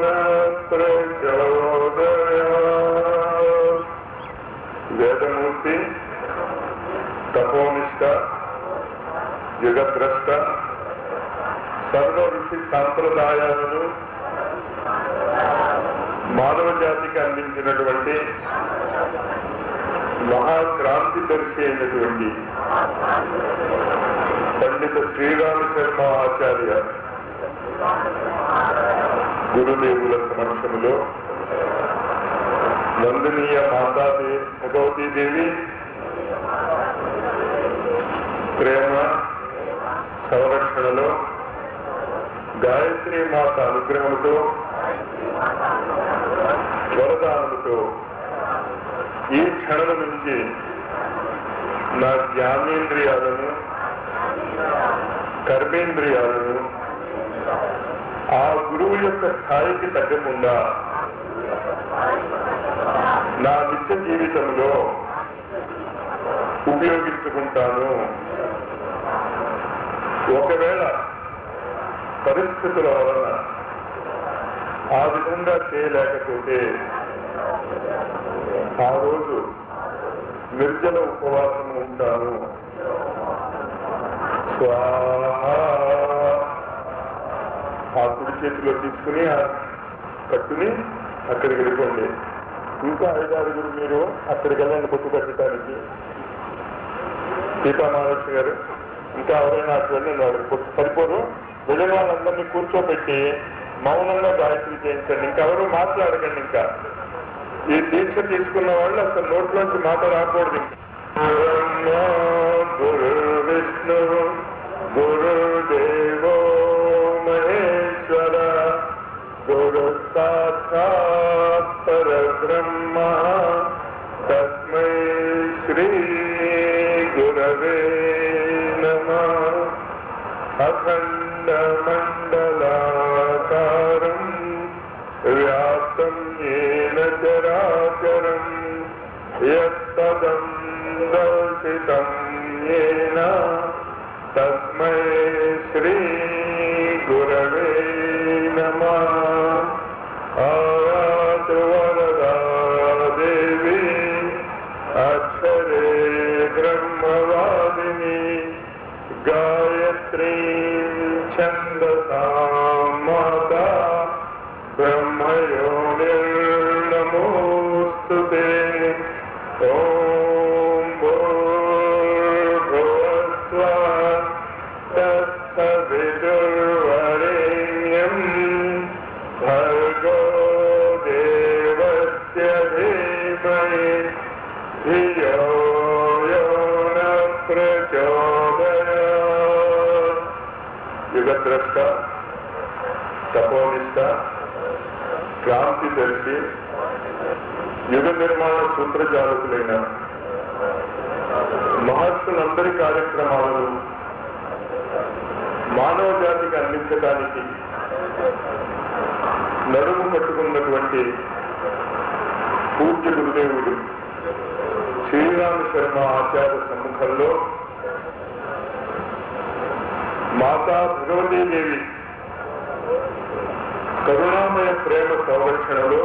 ప్రచోదయాత్. వేదమూర్తి తపోనిష్ట జగద్రష్ట సర్వ ఋషి సాంప్రదాయాలను మానవ జాతికి అందించినటువంటి మహాక్రాంతి దర్శి అయినటువంటి పండిత శ్రీరామ శర్మ ఆచార్య గురుదేవుల సమక్షములో వందనీయ మాతాదే భగవతీదేవి ప్రేమ సంరక్షణలో గాయత్రి మాత అనుగ్రహంతో వరదానముతో ఈ క్షణం నుంచి నా జ్ఞానేంద్రియాలను కర్మేంద్రియాలను ఆ గురువు యొక్క స్థాయికి తగ్గకుండా నా నిత్య జీవితంలో ఉపయోగించుకుంటాను ఒకవేళ పరిస్థితుల వలన ఆ విధంగా చేయలేకపోతే ఆ రోజు నిర్జల ఉపవాసం ఉంటాను స్వాహ ఆ కుడి చేతిలో తీసుకుని ఆ కట్టుని అక్కడికి వెళ్ళిపోండి ఇంకా ఐదారుగురు మీరు అక్కడికి వెళ్ళండి పొట్టు కట్టడానికి సీతా మహాలక్ష్మి గారు ఇంకా ఎవరైనా అటు వెళ్ళండి వాళ్ళకి పొట్టు సరిపోదు వెళ్ళిన వాళ్ళందరినీ కూర్చోబెట్టి మౌనంగా గాయత్రి చేయించండి ఇంకెవరు మాట్లాడకండి ఇంకా ఈ దీక్ష తీసుకున్న వాళ్ళు అసలు నోట్లోంచి మాట రాకూడదు బ్రహ్మ గురు విష్ణు గురుదేవో మహేశ్వర గురు సాక్షాత్ పరబ్రహ్మ తస్మై శ్రీ గురవే నమ అఖండ మండలాకారం వ్యాప్తం ఏన చరాచరం యత్పదం దర్శితం ఏన తస్మై శ్రీ गायत्री छन्दसा माता ब्रह्मयोनिर्नमोऽस्तु ते ॐ भूर्भुवस्वः तत्सवितुर्वरेण्यम् भर्गो देवस्य धीमहि धियो यो न प्रचोदयात् యుగద్రష్ట తపోనిష్ట క్రాంతి దర్శి యుగ నిర్మాణ సూత్రజాలకులైన మహర్షులందరి కార్యక్రమాలను మానవ జాతికి అందించడానికి నడుము కట్టుకున్నటువంటి పూజ్య గురుదేవుడు శ్రీరామ శర్మ ఆచార్య సమ్ముఖంలో మాతా భగవతీదేవి కరుణామయ ప్రేమ సంరక్షణలో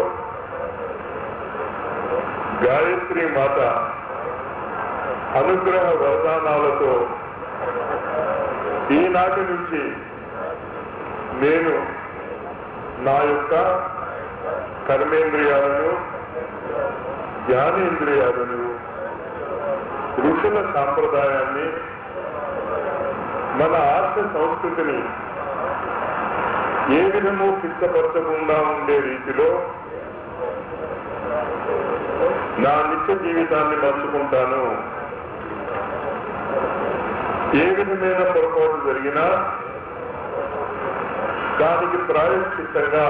గాయత్రి మాత అనుగ్రహ వరదానాలతో ఈనాటి నుంచి నేను నా యొక్క కర్మేంద్రియాలను జ్ఞానేంద్రియాలను ఋషుల సాంప్రదాయాన్ని మన ఆర్ష సంస్కృతిని ఏ విధము కించపరచకుండా ఉండే రీతిలో నా నిత్య జీవితాన్ని మర్చుకుంటాను ఏ విధమైన పొరపాటు జరిగినా దానికి ప్రాయశ్చిత్తంగా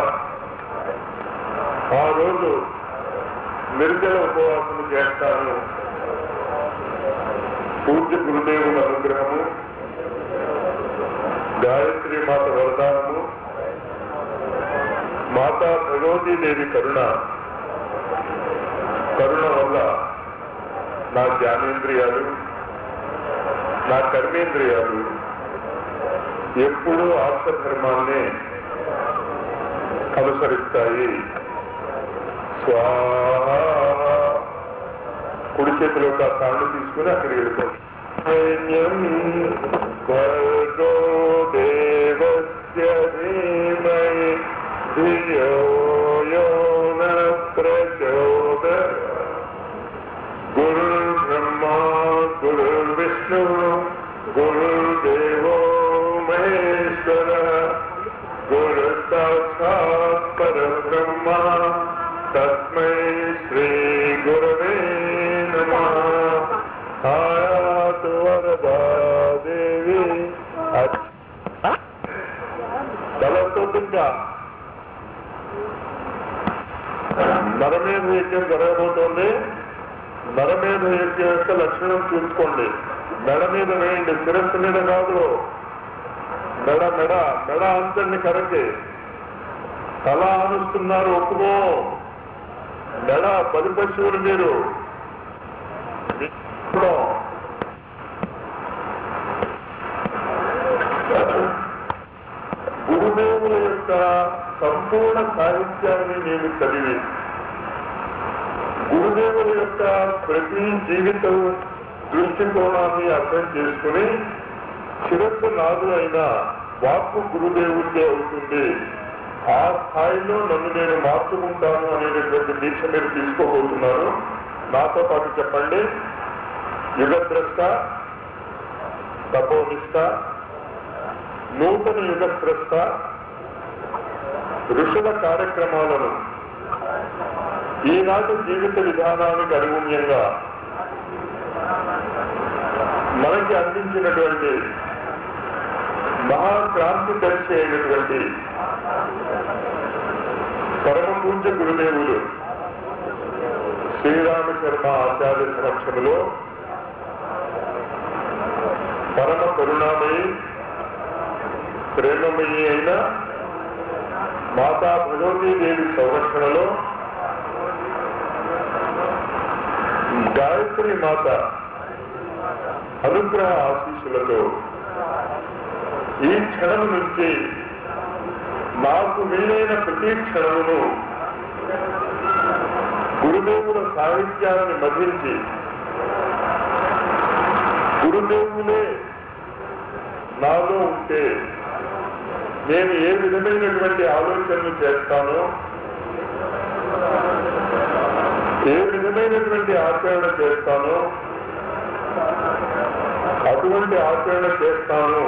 ఆ రోజు నిర్జల ఉపవాసం చేస్తాను పూజ్య గురుదేవుల అనుగ్రహము గాయత్రి మాత వరదానము మాతా భగవతీదేవి కరుణ కరుణ వల్ల నా జ్ఞానేంద్రియాలు నా కర్మేంద్రియాలు ఎప్పుడూ ఆర్షధర్మాన్ని అనుసరిస్తాయి స్వాహ కుడి చేతిలో ఒక తాళ్ళు తీసుకుని అక్కడికి వెళ్ళిపోతుంది సైన్యం భర్గో దేవస్య ధీమహి ధియో యో న ప్రచోద గురుర్బ్రహ్మా గురుర్విష్ణు గురుర్దేవో మహేశ్వర గురు సాక్షాత్ పరబ్రహ్మ తస్మై శ్రీ గురవే నమః ఆయాతు వరదా దేవి తలస్తుందిగా నరమేధ యజ్ఞం జరగబోతోంది నరమేధ యజ్ఞం యొక్క లక్షణం చూసుకోండి మెడ మీద వేయండి శిరస్సు మీద కాదు మెడ మెడ మెడ అంతర్ని కరకి తల ఆనుస్తున్నారు ఒప్పుకో మెడ పది పశువులు మీరు గురుదేవుల యొక్క సంపూర్ణ సాహిత్యాన్ని నేను చదివి గురుదేవుల యొక్క ప్రతి జీవితం దృష్టికోణాన్ని అర్థం చేసుకుని శిరస్సు నాదు అయిన వాక్కు గురుదేవుడికే అవుతుంది ఆ స్థాయిలో నన్ను నేను మార్చుకుంటాను అనేటటువంటి దీక్ష మీరు తీసుకోబోతున్నారు నాతో పాటు చెప్పండి యుగద్రష్ట తపోనిష్ట నూతన యుగద్రష్ట ఋషుల కార్యక్రమాలను ఈనాటి జీవిత విధానానికి అనుగుణ్యంగా మనకి అందించినటువంటి మహాక్రాంతి దర్శి అయినటువంటి పరమ పూజ్య గురుదేవులు శ్రీరామ శర్మ ఆచార్య సంరక్షణలో పరమ కరుణామయి ప్రేమమయి అయిన మాతా భగవతీదేవి సంరక్షణలో గాయత్రి మాత అనుగ్రహ ఆశీస్సులతో ఈ క్షణం నుంచి నాకు వీలైన ప్రతి క్షణమును గురుదేవుల సాహిత్యాన్ని మధించి గురుదేవులే నాలో ఉంటే నేను ఏ విధమైనటువంటి ఆలోచనలు చేస్తానో ఏ విధమైనటువంటి ఆచరణ చేస్తానో అటువంటి ఆచరణ చేస్తాను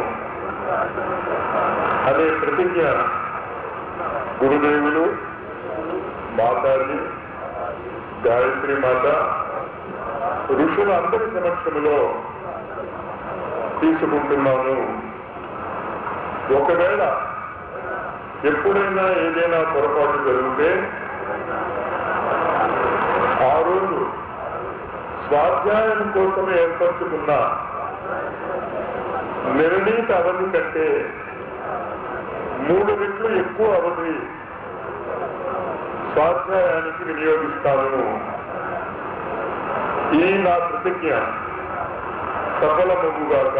అనే ప్రతిజ్ఞ గురుదేవులు మాతాజీ గాయత్రి మాత ఋషుల అందరి సమక్షంలో తీసుకుంటున్నాను ఒకవేళ ఎప్పుడైనా ఏదైనా పొరపాటు జరిగితే ఆ రోజు స్వాధ్యాయం కోసం ఏర్పరచుకున్న నిర్ణీత అవధి కంటే మూడు రెట్లు ఎక్కువ అవధి స్వాధ్యాయానికి వినియోగిస్తాను ఈ నా ప్రతిజ్ఞ సఫలమగుగాక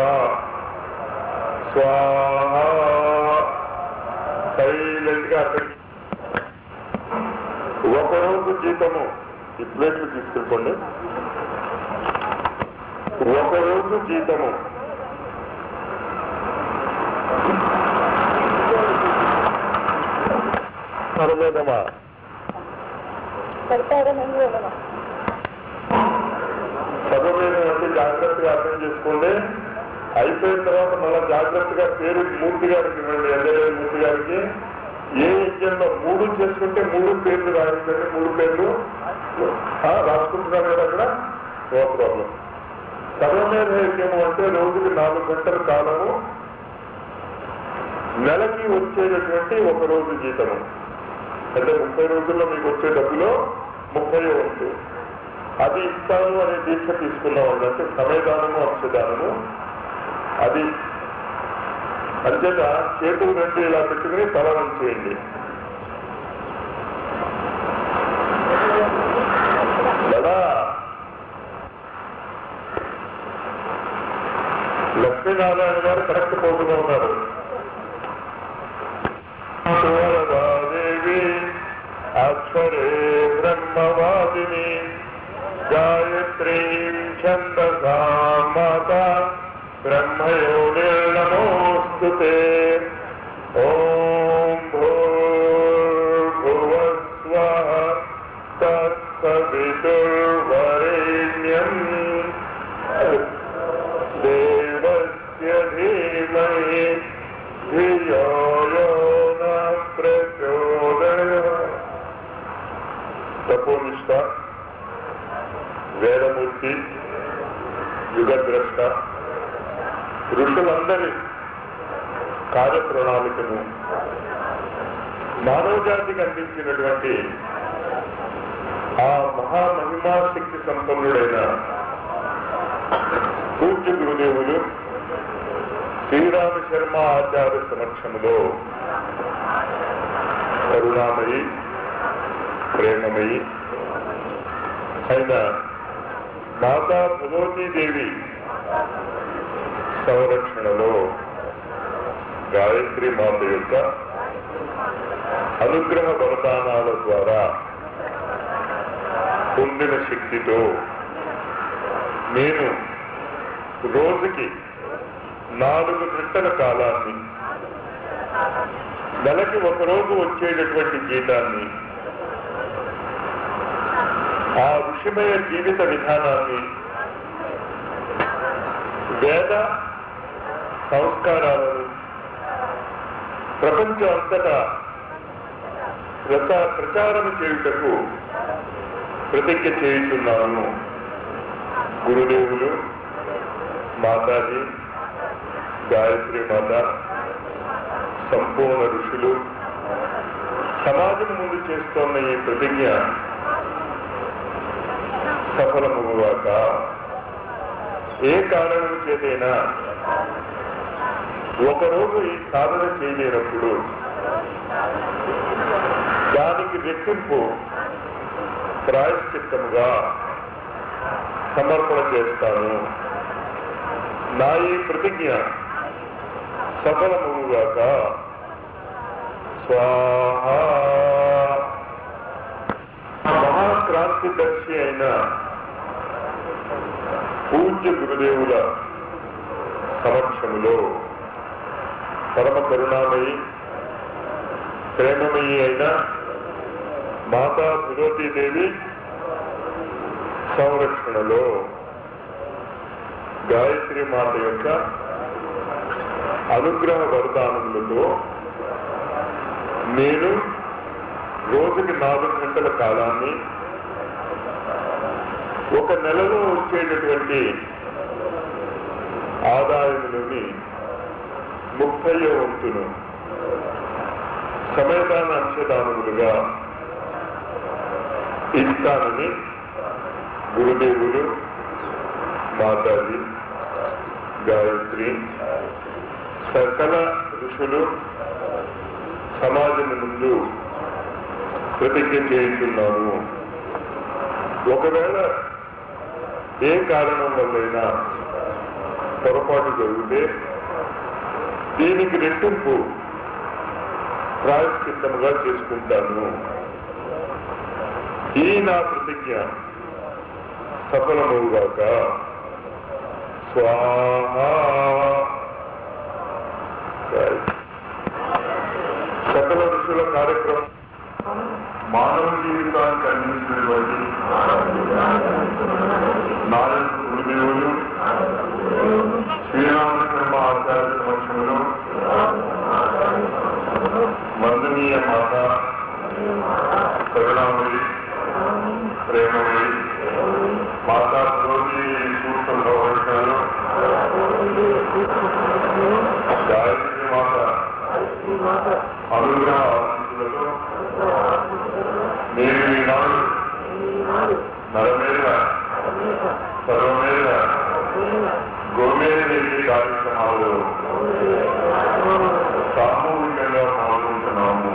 స్వాహ సైలెంట్ గా అక్కడికి ఒకరోజు జీతము ఈ ప్లేట్లు తీసుకెళ్ళిపోండి ఒకరోజు జీతము పర్లేదమ్మా చదువు అంటే జాగ్రత్తగా అర్థం చేసుకోండి అయిపోయిన తర్వాత మళ్ళీ జాగ్రత్తగా పేరు మూర్తి గారికి ఇవ్వండి ఎమ్మెల్యే మూర్తి గారికి ఏ యజ్ఞంలో మూడు చేసుకుంటే మూడు పేర్లు రాయించండి మూడు పేర్లు ఆ, రాసుకుంటున్నారు కదా అక్కడ నో ప్రాబ్లం సర్వమేధ యజ్ఞము అంటే రోజుకి నాలుగు గంటల కాలము నెలకి వచ్చేటటువంటి ఒక రోజు జీతము అంటే ముప్పై రోజుల్లో మీకు వచ్చే డబ్బులో ముప్పై వంతు అది ఇస్తాను అనే దీక్ష తీసుకున్నాం అంటే సమయదానము అంశదానము అది అంచేత చేతులు రెండు ఇలా పెట్టుకుని తల ఉంచేయండి కదా లక్ష్మీనారాయణ గారు కరెక్ట్ పోతుగా ఉన్నారు దేవి అక్షరే బ్రహ్మవాదిని గాయత్రీ ఛందసా మాత బ్రహ్మయోనిర్నమోస్తు ఓం భూర్భువస్వ తత్సవితుర్వరేణ్యం దేవస్య ధీమహి ధియో యో న ప్రచోదయాత్. తపోనిష్ట వేదమూర్తి యుగద్రష్ట ఋషులందరి కార్యప్రణాళికను మానవ జాతికి అందించినటువంటి ఆ మహామహిమాశక్తి సంపన్నుడైన పూజ్య గురుదేవులు శ్రీరామ శర్మ ఆచార్య సమక్షంలో కరుణామయి ప్రేమమయి అయిన మాతా భగవతీదేవి సంరక్షణలో గాయత్రి మాత యొక్క అనుగ్రహ వరదానాల ద్వారా పొందిన శక్తితో నేను రోజుకి నాలుగు గంటల కాలాన్ని నెలకి ఒక రోజు వచ్చేటటువంటి జీతాన్ని ఆ ఋషిమయ జీవిత విధానాన్ని వేద సంస్కారాలను ప్రపంచం అంతటా ప్రచ ప్రచారం చేయుటకు ప్రతిజ్ఞ చేయుచున్నాను గురుదేవులు మాతాజీ గాయత్రి మాత సంపూర్ణ ఋషులు సమాజం ముందు చేస్తున్న ఈ ప్రతిజ్ఞ సఫలముగాక ఏ కారణం చేతైనా ఒకరోజు ఈ సాధన చేయలేనప్పుడు దానికి రెట్టింపు ప్రాయశ్చిత్తముగా సమర్పణ చేస్తాను నా ఈ ప్రతిజ్ఞ సఫలముగాక స్వాహ మహాక్రాంతిదర్శి అయిన పూజ్య గురుదేవుల సమక్షములో పరమ కరుణామయి ప్రేమమయి అయిన మాతా దేవి సంరక్షణలో గాయత్రి మాత యొక్క అనుగ్రహ వరదానములతో నేను రోజుకి నాలుగు గంటల కాలాన్ని ఒక నెలలో వచ్చేటటువంటి ఆదాయంలోని ముప్పై వంతును సమయదాన అంశదానములుగా ఇస్తానని గురుదేవులు మాతాజీ గాయత్రి సకల ఋషులు సమాజం ముందు ప్రతిజ్ఞ చేయించున్నాను ఒకవేళ ఏ కారణం వల్లైనా పొరపాటు జరిగితే దీనికి రెట్టింపు ప్రాయశ్చిత్తముగా చేసుకుంటాను ఈ నా ప్రతిజ్ఞ సఫలమవుగాక స్వాహా సకల ఋషుల కార్యక్రమం మానవ జీవితానికి అందించినటువంటి నాయకు గురుదేవులు శ్రీరామచంద్ర ఆచార్య సమక్షంలో వందనీయ మాత కరుణామణి ప్రేమమణి మాతా రోజు సూక్తంలో వర్షాలు గాయత్రి మాత అనుగ్రహ ఆశీస్సులతో నేను ఈనాడు నరమేధ సర్వమేధ గోమేధ దేవి కార్యక్రమాలు సామూహికంగా పాల్గొంటున్నాము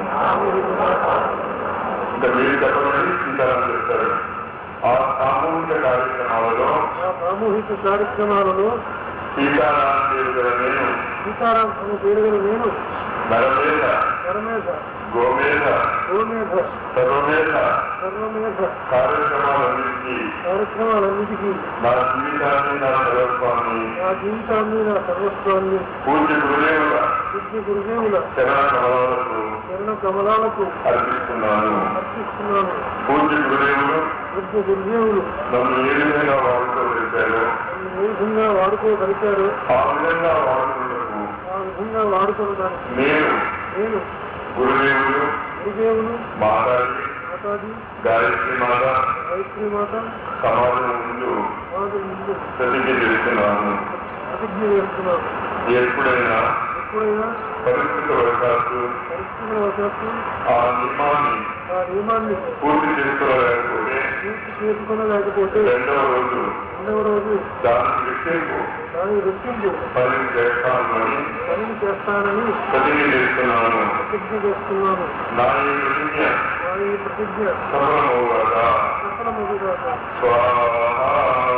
ఇంకా మీరు చెప్పండి సీతారాం చెప్తారు ఆ సామూహిక కార్యక్రమాలలో ఆ సామూహిక కార్యక్రమాలలో సీతారాం దేవి నేను సీతారాం అనే పేరు గల నేను నరమేధ పరమేధ గోమేధ గోమేధ సర్వమేధ సర్వమేధ కార్యక్రమాలన్నింటినీ కార్యక్రమాలన్నిటికీ నా జీవితాన్ని నా సర్వస్వాన్ని నా జీవితాన్ని నా సర్వస్వాన్ని పూజ్య గురుదేవుల విద్య గురుదేవుల శరణ కమలాలకు చరణ కమలాలకు అర్పిస్తున్నాను అర్పిస్తున్నాను పూజ్య గురుదేవులు విద్య గురుదేవులు నన్ను ఏ విధంగా వాడుకోగలిగారో నన్ను ఏ విధంగా వాడుకోగలిగారు ఆ విధంగా వాడుకున్నకు ఆ విధంగా వాడుకోవడానికి నేను నేను గురుదేవులు గురుదేవులు మాతాజీ మాతాజీ గాయత్రి మాత గాయత్రి మాత సమాజం ముందు మాకు ముందు ప్రతిజ్ఞ చేస్తున్నాను ప్రతిజ్ఞ చేస్తున్నాను ఎప్పుడైనా ఎప్పుడైనా పరిస్థితి వరకాసు పరిస్థితుల వశాత్తు ఆ నియమాన్ని ఆ నియమాన్ని పూర్తి చేసుకోలేకపోతే పూర్తి చేసుకునలేకపోతే రెండవ రోజు రెండవ రోజు దాని రెట్టింపు దాని రెట్టింపు పని చేస్తానని పనిని చేస్తానని ప్రతిజ్ఞ చేస్తున్నాను ప్రతిజ్ఞ చేస్తున్నాను నా ఈ ప్రతిజ్ఞ నా ఈ ప్రతిజ్ఞ సఫలమవుగాక సఫలమగుగాక స్వాహా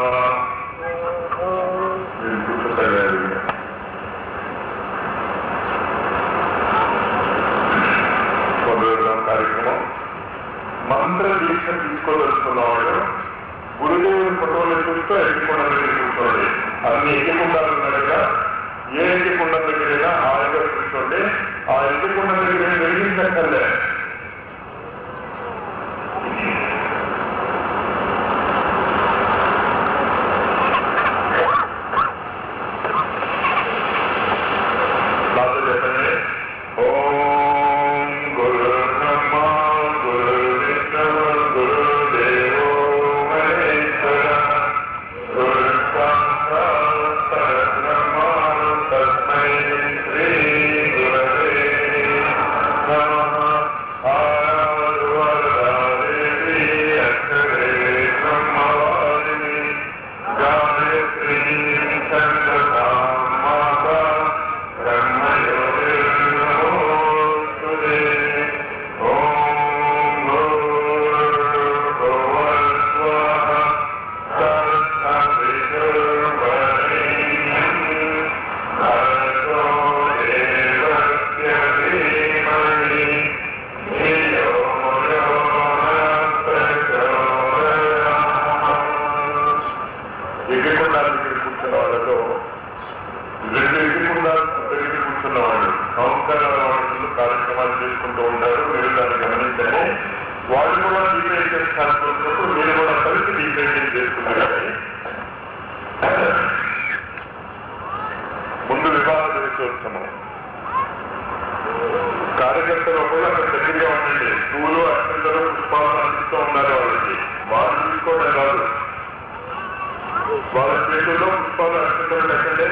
ఆ, మీరు కూర్చోగలరు. మొదలెడదాం కార్యక్రమం మంత్ర దీక్ష తీసుకోదలుచుకున్నవాడు గురుదేవుని ఫోటోలు చూస్తూ ఎక్కికొండ దగ్గర కూర్చోండి అన్ని ఎక్కికుండాలు ఉన్నట్టుగా ఏ ఎక్కికొండ దగ్గరైనా హాయిగా కూర్చోండి ఆ ఎక్కికొండ దగ్గర వెలిగించక్కర్లే నాతో చెప్పండి ఓం గురు బ్రహ్మ గురు విష్ణు గురు దేవో మహేశ్వర గురు సాక్షాత్ పరబ్రహ్మ చేయించాల్సి వచ్చినప్పుడు మీరు కూడా కలిసి డీపెయింటింగ్ చేసుకున్నారని ముందు వివాహ దినోత్సవం కార్యకర్తలు కూడా అక్కడ దగ్గరగా ఉండండి పూలు అక్షంతలు పుష్పాలు అందిస్తూ ఉన్నారు వాళ్ళకి వాళ్ళు తీసుకోవడం కాదు వాళ్ళ చేతుల్లో పుష్పాలు అక్షంతలు పెట్టండి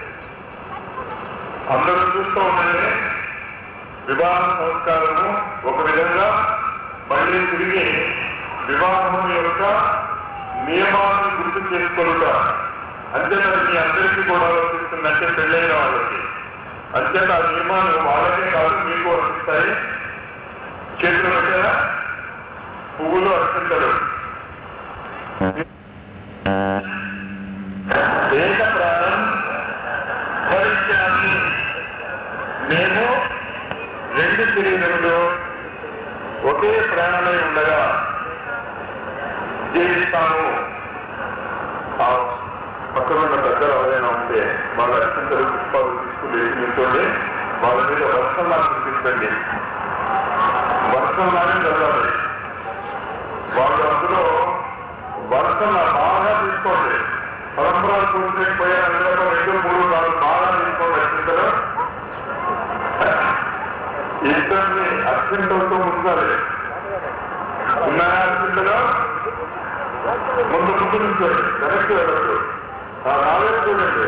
అందరూ చూస్తూ ఉండండి వివాహ సంస్కారము ఒక విధంగా మళ్ళీ తిరిగి వివాహం యొక్క నియమాలను గుర్తు చేసుకొనుట అంతేనా మీ అందరికీ కూడా వర్తిస్తుందంటే పెళ్ళైన వాళ్ళకి అంతేత ఆ నియమాలు వాళ్ళకే కాదు మీకు వర్తిస్తాయి చేతులు పెట్టారా పువ్వులు అర్చించడు ఏక ప్రాణం భవిష్యాన్ని మేము రెండు శరీరములు ఒకే ప్రాణమై ఉండగా జీవిస్తాము ఆ పక్కన ఉన్న పెద్దలు ఎవరైనా ఉంటే వాళ్ళ అత్యంతలు పుష్పాలు తీసుకుని నిల్చోండి వాళ్ళ మీద వర్షంలా చూపించండి వర్షంలానే చదవాలి వాళ్ళు అందులో వర్షంలా బాగా తీసుకోండి పరంపరాలు పూర్తిపోయే అందులో రెండు మూడు నాలుగు బాగా తీసుకోండి అత్యంతలు ఇద్దరిని అత్యంతలతో ముంచాలి ఉన్నాయా అత్యంతలో ముందు ముందు నుంచోండి వెనక్కి వెళ్ళదు ఆ నాలుగు చూడండి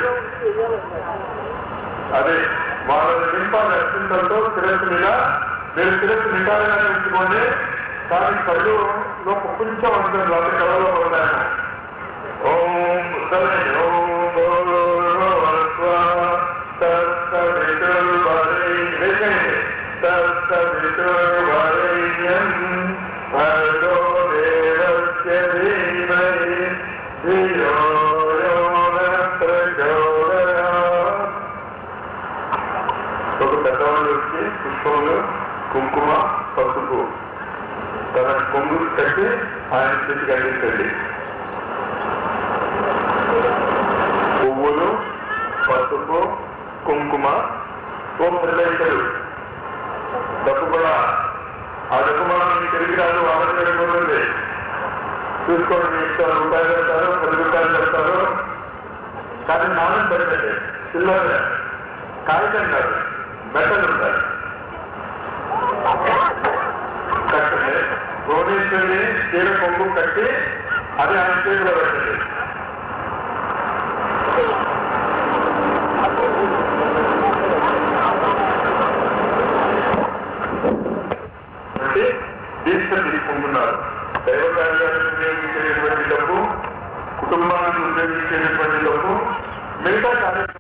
అదే వాళ్ళని నింపాలి అత్యంతలతో శిరస్సు మీద మీరు శిరస్సు నిటారుగా ఉంచుకోండి కానీ కళ్ళులో కొంచెం ఉంటుంది లేకపోతే కళ్ళలో పడతాను ఓం ఉత్తరే ఓం భూర్భువస్వ తత్సవితుర్వరేణ్యం తత్సవితుర్వరేణ్యం భర్గో దేవస్య ధీమహి ధియో యో న ప్రచోదయాత్. ఒక పెద్దవాళ్ళు వచ్చి పుష్పములు కుంకుమ పసుపు తన కొంగు కట్టి ఆయన చేతికి అందించండి పువ్వులు పసుపు కుంకుమ ఓం ప్రదర్శలు డబ్బు కూడా ఆ డబ్బు మనం మీకు తిరిగి రాదు వాళ్ళకి వెళ్ళిపోతుంది చూసుకోండి మీ ఇష్టం రూపాయలు పెడతారు పది రూపాయలు పెడతారు కానీ నాణ్యం పెట్టండి చిల్లర కాగితం కాదు మెటల్ ఉండాలి కట్టండి భువనేశ్వరి చీర కొంగు కట్టి అది ఆయన చేతిలో పెట్టండి అంటే దీక్ష తీసుకుంటున్నారు దైవ కార్యాలను ఉపయోగించేటువంటి డబ్బు కుటుంబానికి ఉపయోగించేటువంటి డబ్బు మిగతా కార్యక్రమం